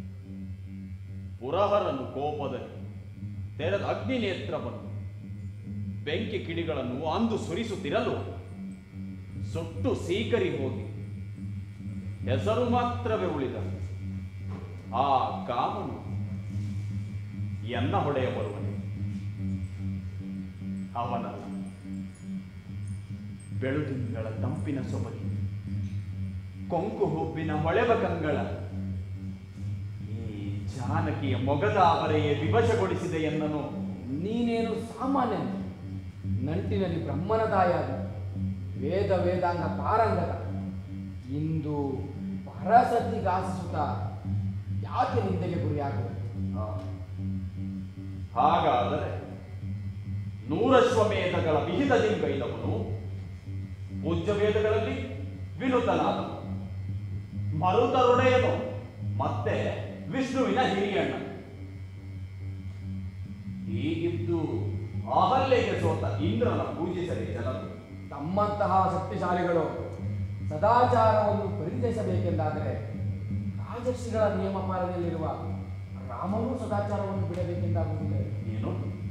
ಪುರಹರನು ಕೋಪದಲ್ಲಿ ತೆರೆದ ಅಗ್ನಿ ನೇತ್ರವನ್ನು ಬೆಂಕಿ ಕಿಡಿಗಳನ್ನು ಅಂದು ಸುರಿಸುತ್ತಿರಲು ಸುಟ್ಟು ಸೀಕರಿ ಹೋಗಿ ಹೆಸರು ಮಾತ್ರವೇ ಉಳಿದ ಆ ಕಾಮನು ಎನ್ನ ಹೊಡೆಯ ಬರುವನೆ ಅವನಲ್ಲ ಬೆಳುದಿಂಗಳ ತಂಪಿನ ಸೊಬಗಿ ಕೊಂಕು ಹುಬ್ಬಿನ ಹೊಳೆವ ಕಂಗಳ ಈ ಜಾನಕಿಯ ಮೊಗದ ಆವರೆಯೇ ವಿವಶಗೊಳಿಸಿದೆ ಎನ್ನನು ನೀನೇನು ಸಾಮಾನ್ಯ ನಂಟಿನಲ್ಲಿ ಬ್ರಹ್ಮನ ತಾಯಾದ ವೇದ ವೇದಾಂಗ ಪಾರಂಗದ ಇಂದು ಪರಸತಿಗಾಸಿಸುತ್ತ ಯಾಕೆ ನಿಂದೆಗೆ ಗುರಿಯಾಗುವುದು ಆ, ಹಾಗಾದರೆ ನೂರಶ್ವಮೇಧಗಳ ವಿಹಿತದಿಂಗೈದವನು ಪೂಜ್ಯ ವೇದಗಳಲ್ಲಿ ವಿನುತನಾದನು ಮರುತರುಡೆಯನು ಮತ್ತೆ ವಿಷ್ಣುವಿನ ಹಿರಿಯಣ್ಣ ಹೀಗಿದ್ದು ಅಹಲ್ಯೆಗೆ ಸೋತ ಇಂದ್ರನ ಪೂಜಿಸಲಿ ಜನರು ತಮ್ಮಂತಹ ಶಕ್ತಿಶಾಲಿಗಳು ಸದಾಚಾರವನ್ನು ಪರಿಚಯಿಸಬೇಕೆಂದಾದರೆ ರಾಜರ್ಷಿಗಳ ನಿಯಮ ಪಾಲನೆಯಲ್ಲಿರುವ ರಾಮನು ಸದಾಚಾರವನ್ನು ಬಿಡಬೇಕೆಂದಾಗುವುದಿಲ್ಲ ಏನು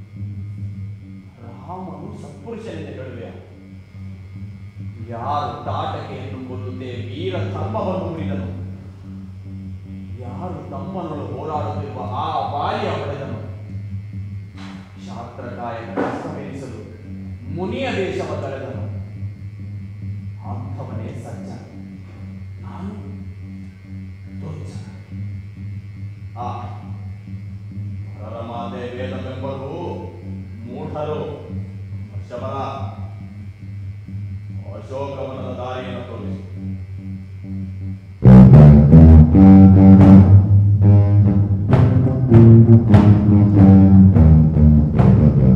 ರಾಮನು ಸತ್ಪುರುಷನೆಂದು ಹೇಳುವೆ ಯಾರು ತಾಟಕೆಯನ್ನು ಕೊಲ್ಲುತ್ತೆ ವೀರ ಧರ್ಮವನ್ನು ಉಳಿದನು ಯಾರು ತಮ್ಮನೊಳು ಹೋರಾಡುತ್ತಿರುವ ಆ ಬಾಲಿಯ ಹೊಡೆದನು ಶಾಸ್ತ್ರಕಾಯನ ಕಷ್ಟವೆನಿಸಲು ಮುನಿಯ ದೇಶವ ತಳೆದನು ಅಂಥವನೇ ಸಜ್ಜ ನಾನು ದುರ್ಜನ ಆ ಪರಮಾತೆ ವೇದವೆಂಬರು ಮೂಢರು ಶಬರ ಅಶೋಕವನದ ದಾರಿಯನ್ನು ತೋರಿಸು Thank you.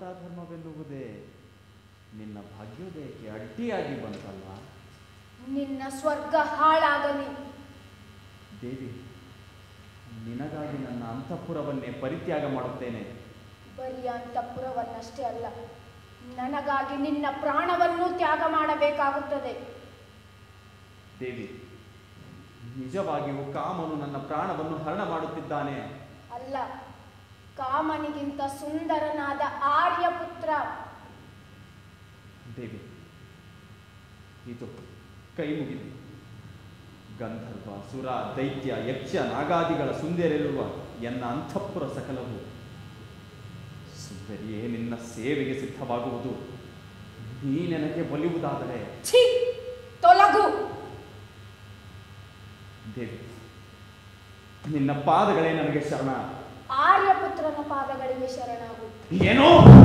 ಸನಾತಧರ್ಮವೆನ್ನುವುದೇ ನಿನ್ನ ಭಾಗ್ಯೋದಯಕ್ಕೆ ಅಡ್ಡಿಯಾಗಿ ಬಂತಲ್ಲ ನಿನ್ನ ಸ್ವರ್ಗ ಹಾಳಾಗಲಿ ದೇವಿ ನಿನಗಾಗಿ ನನ್ನ ಅಂತಃಪುರವನ್ನೇ ಪರಿತ್ಯಾಗ ಮಾಡುತ್ತೇನೆ ಬರೀ ಅಂತಃಪುರವನ್ನಷ್ಟೇ ಅಲ್ಲ ನನಗಾಗಿ ನಿನ್ನ ಪ್ರಾಣವನ್ನು ತ್ಯಾಗ ಮಾಡಬೇಕಾಗುತ್ತದೆ ದೇವಿ ನಿಜವಾಗಿಯೂ ಕಾಮನು ನನ್ನ ಪ್ರಾಣವನ್ನು ಹರಣ ಮಾಡುತ್ತಿದ್ದಾನೆ ಅಲ್ಲ ಕಾಮನಿಗಿಂತ ಸುಂದರನಾದ ಆರ್ಯಪುತ್ರ ದೇವಿ ಇದು ಕೈ ಮುಗಿದು ಗಂಧರ್ವ ಸುರ ದೈತ್ಯ ಯಕ್ಷ ನಾಗಾದಿಗಳ ಸುಂದರಿರುವ ಎನ್ನ ಅಂತಃಪುರ ಸಕಲವು ಸುಂದರಿಯೇ ನಿನ್ನ ಸೇವೆಗೆ ಸಿದ್ಧವಾಗುವುದು ನೀ ನನಗೆ ಒಲಿಯುವುದಾದರೆ ಛೀ ತೊಲಗು ದೇವಿ ನಿನ್ನ ಪಾದಗಳೇ ನನಗೆ ಶರಣ ಆರ್ಯಪುತ್ರನ ಪಾದಗಳಿಗೆ ಶರಣಾಗು ಏನೋ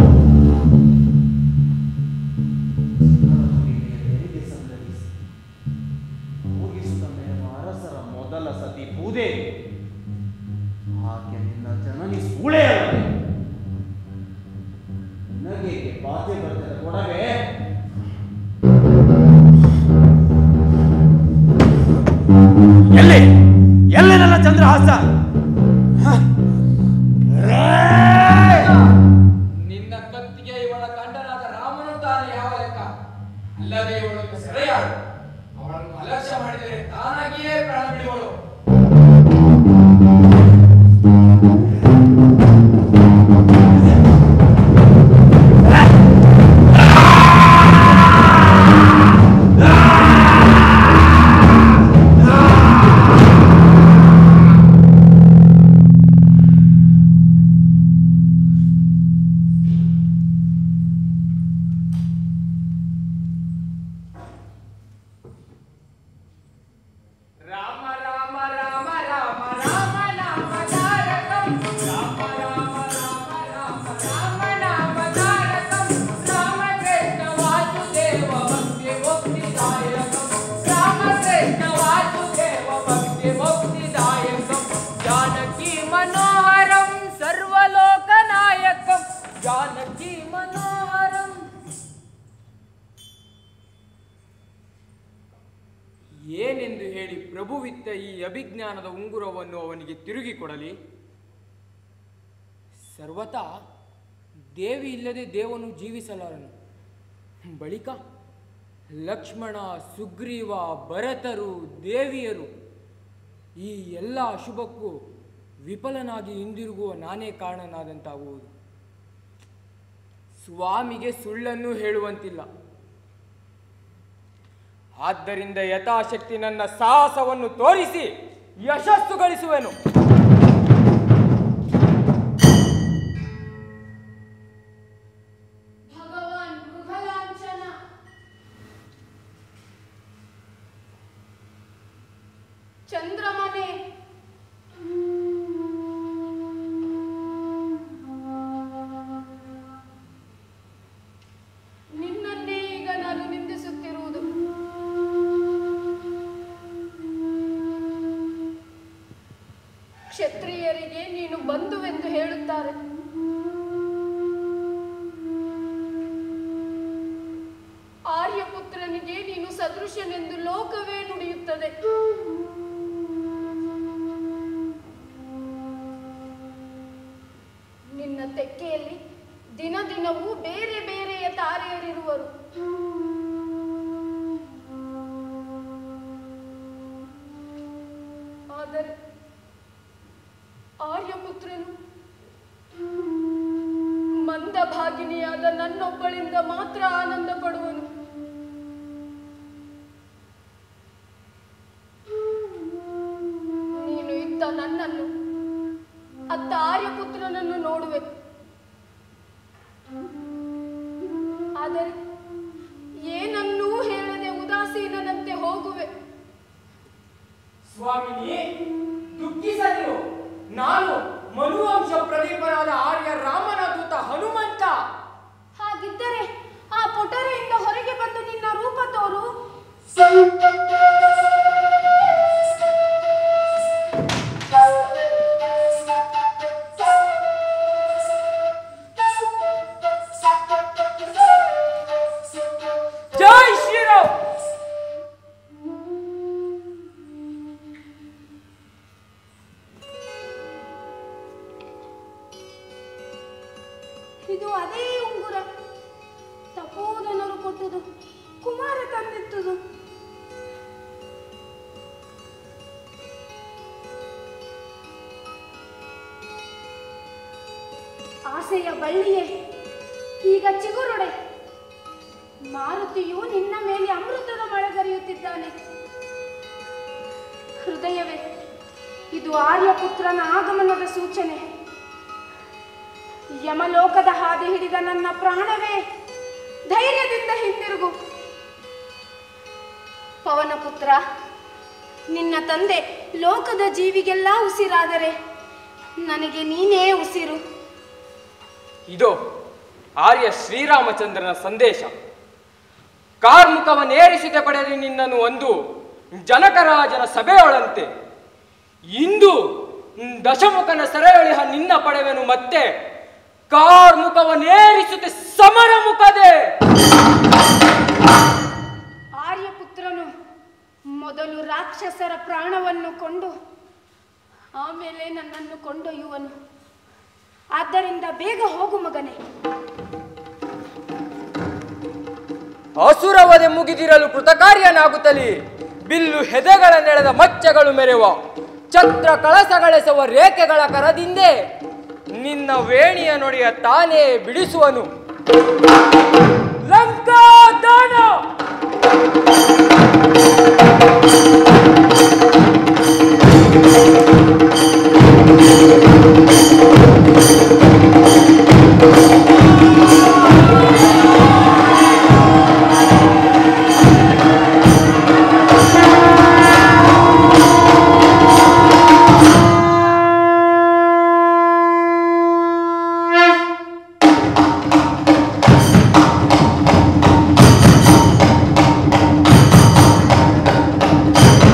ಅರಸರ ಮೊದಲ ಸತಿ ಪೂದೆ ಆಕೆ ನಿನ್ನ ಜನನಿ ಸೂಳೆ ಅಲ್ಲವೇ? ನಿನಗೇಕೆ ಬಾಧೆ ಬರ್ತದೆ ಕೊಡವೆ ಎಲ್ಲಿ ಎಲ್ಲಿ ನನ್ನ ಚಂದ್ರಹಾಸ ನಿನ್ನ ಕತ್ತಿಗೆ ಇವಳ ಗಂಡನಾದ ರಾಮನು ತಾನು ಯಾವ ಲೆಕ್ಕ ಅಲ್ಲದೆ ಇವಳನ್ನು ಸೆಳೆಯಾಳು ಅವಳನ್ನು ಅಲಕ್ಷ್ಯ ಮಾಡಿದರೆ ತಾನಾಗಿಯೇ ಪ್ರಾಣ ಬಿಡುವಳು ರಾಮ ರಾಮ ರಾಮ ರಾಮ ರಾಮ ನಾಮ ಧಾರಕಂ ರಾಮ ರಾಮ ರಾಮ ರಾಮ ರಾಮ ನಾಮ ಧಾರಕಂ ರಾಮ ಕೃಷ್ಣ ವಾಸುದೇವ ಭಕ್ತಿ ಮುಕ್ತಿದಾಯಕಂ ರಾಮ ಕೃಷ್ಣ ವಾಸುದೇವ ಭಕ್ತಿ ಮುಕ್ತಿದಾಯಕಂ ಜಾನಕಿ ಮನೋಹರಂ ಸರ್ವಲೋಕನಾಯಕಂ ಜಾನಕಿ ಮನೋಹರಂ ಏನೆಂದು ಹೇಳಿ ಪ್ರಭುವಿತ್ತ ಈ ಅಭಿಜ್ಞಾನದ ಉಂಗುರವನ್ನು ಅವನಿಗೆ ತಿರುಗಿ ಕೊಡಲಿ ಸರ್ವತಾ ದೇವಿ ಇಲ್ಲದೆ ದೇವನು ಜೀವಿಸಲಾರನು ಬಳಿಕ ಲಕ್ಷ್ಮಣ ಸುಗ್ರೀವ ಭರತರು ದೇವಿಯರು ಈ ಎಲ್ಲ ಅಶುಭಕ್ಕೂ ವಿಫಲನಾಗಿ ಹಿಂದಿರುಗುವ ನಾನೇ ಕಾರಣನಾದಂತಾಗುವುದು ಸ್ವಾಮಿಗೆ ಸುಳ್ಳನ್ನು ಹೇಳುವಂತಿಲ್ಲ ಆದ್ದರಿಂದ ಯಥಾಶಕ್ತಿ ನನ್ನ ಸಾಹಸವನ್ನು ತೋರಿಸಿ ಯಶಸ್ಸು ಗಳಿಸುವೆನು ಭಗವಾನ್ ಮೃಗಲಾಂಛನ ಚಂದ್ರಮನೆ ನಿನ್ನನ್ನೇ ಈಗ ನಾನು ನಿಂದಿಸುತ್ತಿರುವುದು ಕ್ಷತ್ರಿಯರಿಗೆ ನೀನು ಬಂಧುವೆಂದು ಹೇಳುತ್ತಾರೆ ಆರ್ಯಪುತ್ರನಿಗೆ ನೀನು ಸದೃಶನೆಂದು ಲೋಕವೇ ನುಡಿಯುತ್ತದೆ ನಿನ್ನ ತೆಕ್ಕೆಯಲ್ಲಿ ದಿನ ದಿನವೂ ಬೇರೆ ಬೇರೆಯ ತಾರೆಯರಿರುವರು ಆದರೆ ಆರ್ಯಪುತ್ರನು ಮಂದಭಾಗಿನಿಯಾದ ನನ್ನೊಬ್ಬಳಿಂದ ಮಾತ್ರ ಆನಂದ ಪಡುವನು ನೀನು ಇದ್ದ ನನ್ನನ್ನು ಅತ್ತ ಆರ್ಯಪುತ್ರನನ್ನು ನೋಡುವೆ ಆದರೆ ಏನನ್ನೂ ಹೇಳದೆ ಉದಾಸೀನನಂತೆ ಹೋಗುವೆ ಸ್ವಾಮಿನಿ ದುಃಖಿಸದಿರು ನಾನು ಮನುವಂಶ ಪ್ರದೀಪನಾದ ಆರ್ಯ ರಾಮನ ದೂತ ಹನುಮಂತ ಹಾಗಿದ್ದರೆ ಆ ಪೊಟರೆಯಿಂದ ಹೊರಗೆ ಬಂದು ನಿನ್ನ ರೂಪ ತೋರು ಇದು ಅದೇ ಉಂಗುರ ತಪೋದನರು ಕೊಟ್ಟದು ಕುಮಾರ ತಂದಿತ್ತದು ಆಸೆಯ ಬಳ್ಳಿಯೇ ಈಗ ಚಿಗುರೊಡೆ ಮಾರುತಿಯು ನಿನ್ನ ಮೇಲೆ ಅಮೃತದ ಮಳೆಗರೆಯುತ್ತಿದ್ದಾನೆ ಹೃದಯವೇ ಇದು ಆರ್ಯಪುತ್ರನ ಆಗಮನದ ಸೂಚನೆ ಯಮಲೋಕದ ಹಾದಿ ಹಿಡಿದ ನನ್ನ ಪ್ರಾಣವೇ ಧೈರ್ಯದಿಂದ ಹಿಂದಿರುಗು ಪವನ ಪುತ್ರ ನಿನ್ನ ತಂದೆ ಲೋಕದ ಜೀವಿಗೆಲ್ಲ ಉಸಿರಾದರೆ ನನಗೆ ನೀನೇ ಉಸಿರು ಇದು ಆರ್ಯ ಶ್ರೀರಾಮಚಂದ್ರನ ಸಂದೇಶ ಕಾರ್ಮುಖವನ್ನೇರಿಸಿದ ಪಡೆದು ನಿನ್ನನ್ನು ಒಂದು ಜನಕರಾಜನ ಸಭೆಯೊಳಂತೆ ಇಂದು ದಶಮುಖನ ಸೆರೆಯೊಳಿಹ ನಿನ್ನ ಪಡೆವೆನು ಮತ್ತೆ ಕಾರ್ಮುಖವನ್ನೇರಿಸುತ್ತೆ ಸಮರ ಮುಖದೆ ಆರ್ಯಪುತ್ರನು ಮೊದಲು ರಾಕ್ಷಸರ ಪ್ರಾಣವನ್ನು ಕೊಂಡು ಆಮೇಲೆ ನನ್ನನ್ನು ಕೊಂಡೊಯ್ಯುವನು ಆದ್ದರಿಂದ ಬೇಗ ಹೋಗು ಮಗನೇ ಅಸುರವದೆ ಮುಗಿದಿರಲು ಕೃತಕಾರ್ಯನಾಗುತ್ತಲಿ ಬಿಲ್ಲು ಹೆದೆಗಳ ನೆಳೆದ ಮಚ್ಚಗಳು ಮೆರೆವ ಛತ್ರ ಕಳಸಗಳೆಸವ ರೇಖೆಗಳ ಕರದಿಂದೆ ನಿನ್ನ ವೇಣಿಯ ನುಡಿಯ ತಾನೇ ಬಿಡಿಸುವನು ಲಂಕಾದಾನ ಆ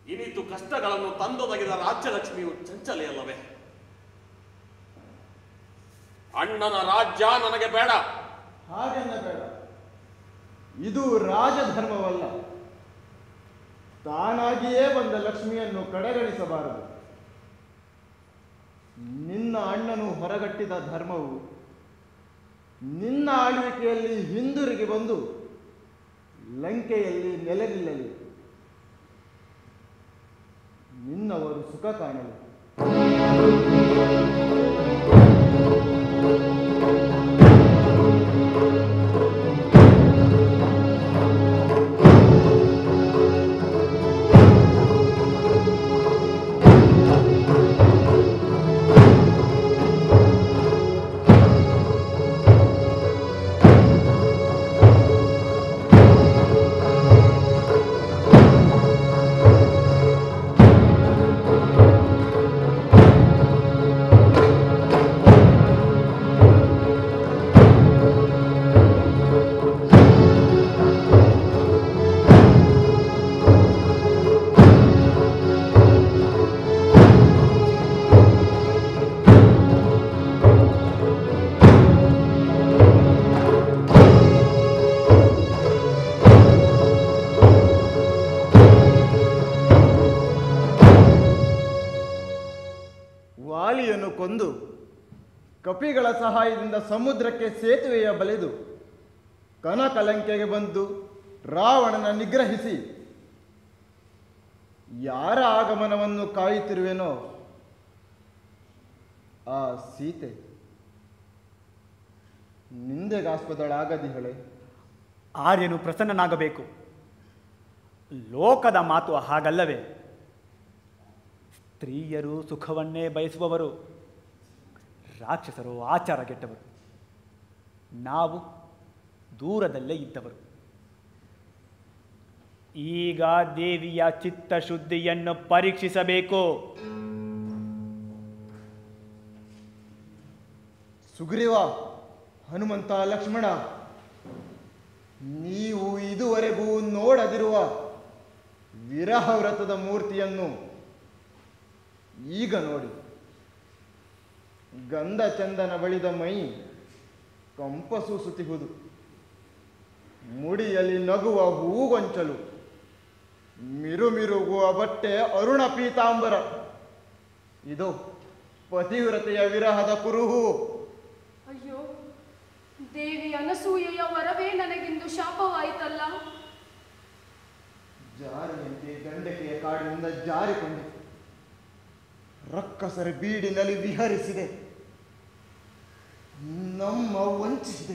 ಇನಿತು ಕಷ್ಟಗಳನ್ನು ತಂದೊದಗಿದ ರಾಜ್ಯಲಕ್ಷ್ಮಿಯು ಚಂಚಲೆಯಲ್ಲವೇ ಅಣ್ಣನ ರಾಜ್ಯ ನನಗೆ ಬೇಡ ಹಾಗೆನ್ನ ಬೇಡ ಇದು ರಾಜಧರ್ಮವಲ್ಲ ತಾನಾಗಿಯೇ ಬಂದ ಲಕ್ಷ್ಮಿಯನ್ನು ಕಡೆಗಣಿಸಬಾರದು ನಿನ್ನ ಅಣ್ಣನು ಹೊರಗಟ್ಟಿದ ಧರ್ಮವು ನಿನ್ನ ಆಳ್ವಿಕೆಯಲ್ಲಿ ಹಿಂದಿರುಗಿ ಬಂದು ಲಂಕೆಯಲ್ಲಿ ನೆಲೆ ನಿಲ್ಲಲಿ ನಿನ್ನವರು ಸುಖ ಕಾಣಲಿ ವಾಲಿಯನ್ನು ಕೊಂದು ಕಪಿಗಳ ಸಹಾಯದಿಂದ ಸಮುದ್ರಕ್ಕೆ ಸೇತುವೆಯ ಬಲೆದು ಕನಕಲಂಕೆಗೆ ಬಂದು ರಾವಣನ ನಿಗ್ರಹಿಸಿ ಯಾರ ಆಗಮನವನ್ನು ಕಾಯುತ್ತಿರುವೆನೋ ಆ ಸೀತೆ ನಿಂದೆಗಾಸ್ಪದಳಾಗದಿಹಳೆ ಆರ್ಯನು ಪ್ರಸನ್ನನಾಗಬೇಕು ಲೋಕದ ಮಾತು ಹಾಗಲ್ಲವೇ ಸ್ತ್ರೀಯರು ಸುಖವನ್ನೇ ಬಯಸುವವರು ರಾಕ್ಷಸರು ಆಚಾರಗೆಟ್ಟವರು ನಾವು ದೂರದಲ್ಲೇ ಇದ್ದವರು ಈಗ ದೇವಿಯ ಚಿತ್ತಶುದ್ಧಿಯನ್ನು ಪರೀಕ್ಷಿಸಬೇಕು ಸುಗ್ರೀವ ಹನುಮಂತ ಲಕ್ಷ್ಮಣ ನೀವು ಇದುವರೆಗೂ ನೋಡದಿರುವ ವಿರಹ ವ್ರತದ ಮೂರ್ತಿಯನ್ನು ಈಗ ನೋಡಿ ಗಂಧ ಚಂದನ ಬಳಿದ ಮೈ ಕಂಪಸೂಸುತ್ತಿಹುದು ಮುಡಿಯಲ್ಲಿ ನಗುವ ಹೂಗೊಂಚಲು ಮಿರುಮಿರುಗುವ ಬಟ್ಟೆ ಅರುಣ ಪೀತಾಂಬರ ಇದು ಪತಿವ್ರತೆಯ ವಿರಹದ ಕುರುಹು ಅಯ್ಯೋ ದೇವಿ ಅನಸೂಯೆಯ ವರವೇ ನನಗಿಂದು ಶಾಪವಾಯಿತಲ್ಲ ಜಾರಿಯಂತೆ ಗಂಡಕೆಯ ಕಾಡಿನಿಂದ ಜಾರಿಕೊಂಡೆ ರಕ್ಕಸರ ಬೀಡಿನಲ್ಲಿ ವಿಹರಿಸಿದೆ ನಮ್ಮ ವಂಚಿಸಿದೆ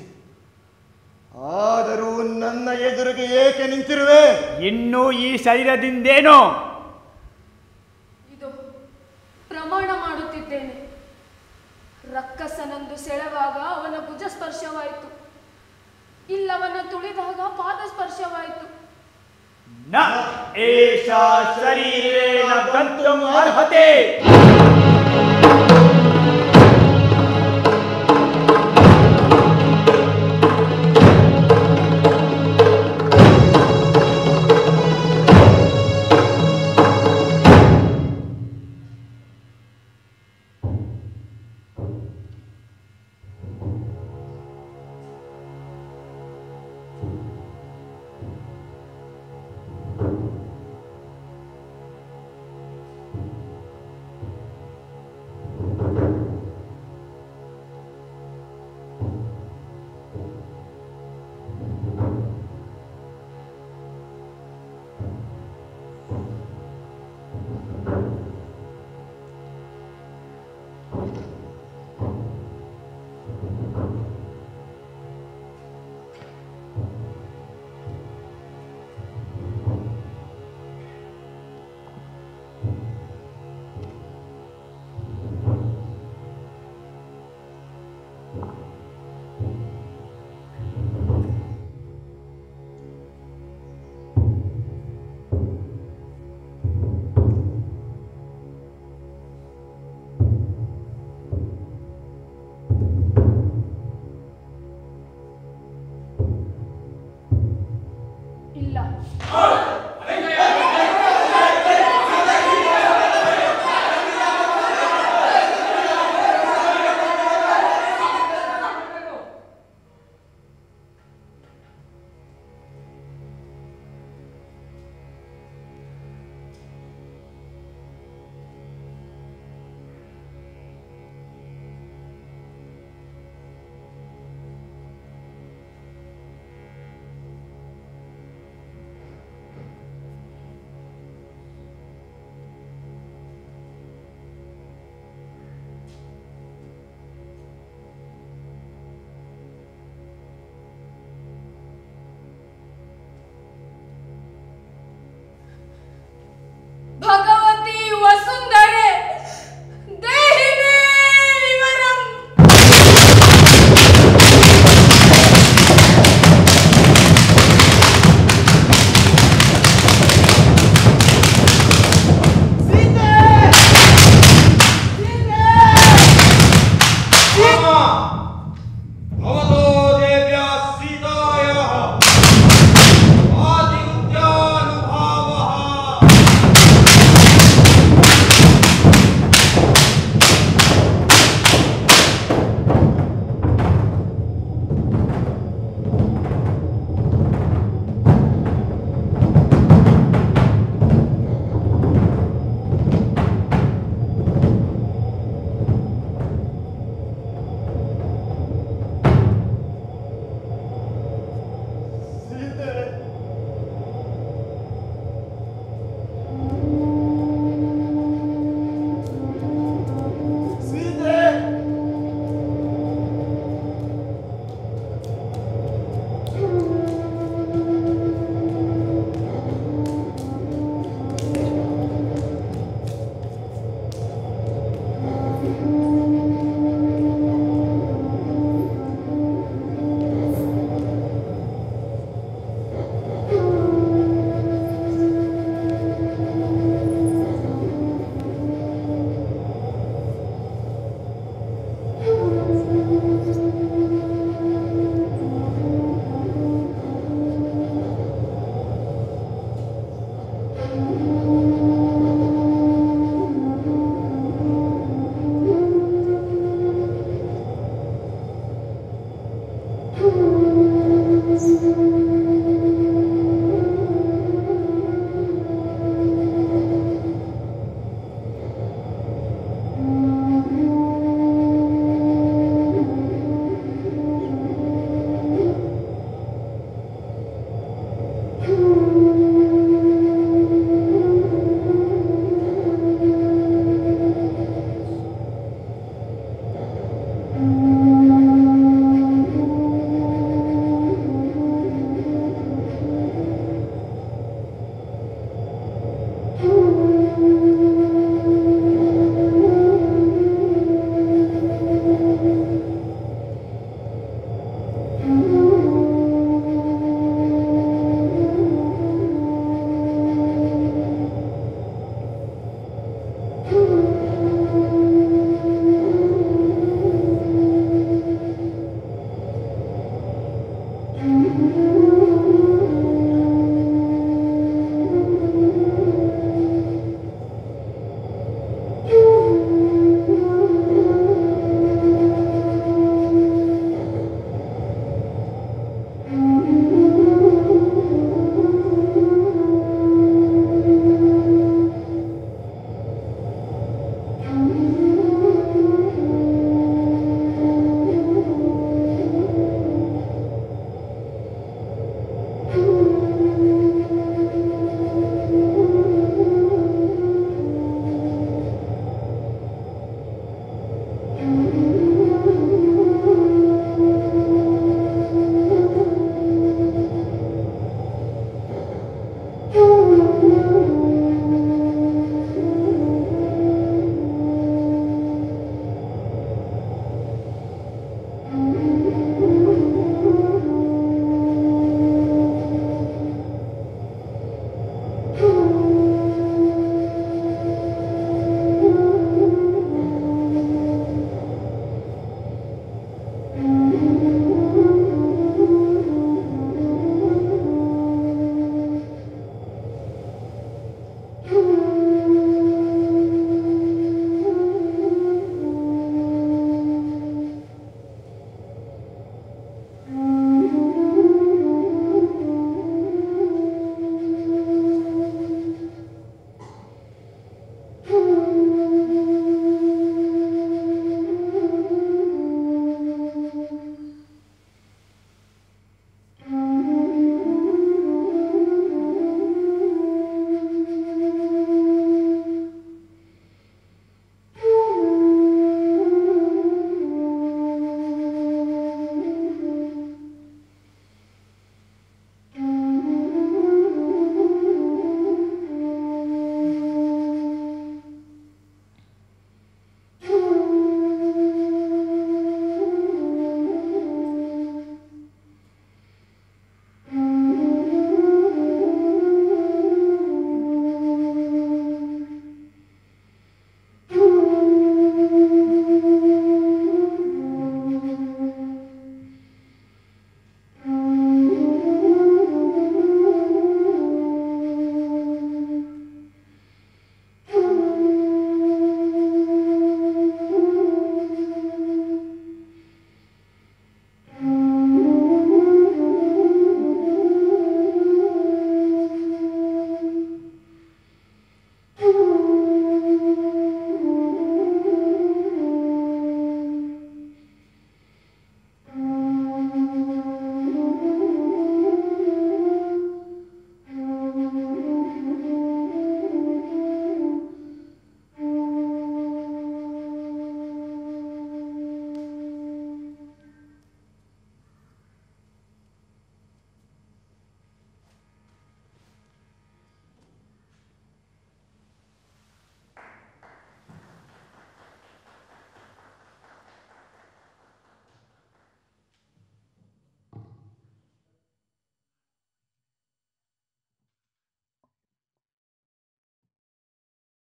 ಆದರೂ ನನ್ನ ಎದುರಿಗೆ ಏಕೆ ನಿಂತಿರುವೆ ಇನ್ನೂ ಈ ಶರೀರದಿಂದೇನೋ ಇದು ಪ್ರಮಾಣ ಮಾಡುತ್ತಿದ್ದೇನೆ ರಕ್ಕಸನಂದು ಸೆಳೆವಾಗ ಅವನ ಭುಜ ಸ್ಪರ್ಶವಾಯಿತು ಇಲ್ಲವನ್ನ ತುಳಿದಾಗ ಪಾದ ಸ್ಪರ್ಶವಾಯಿತು ನ ಏಷ ಶರೀರೇಣ ಗಂತುಂ ಅರ್ಹತೆ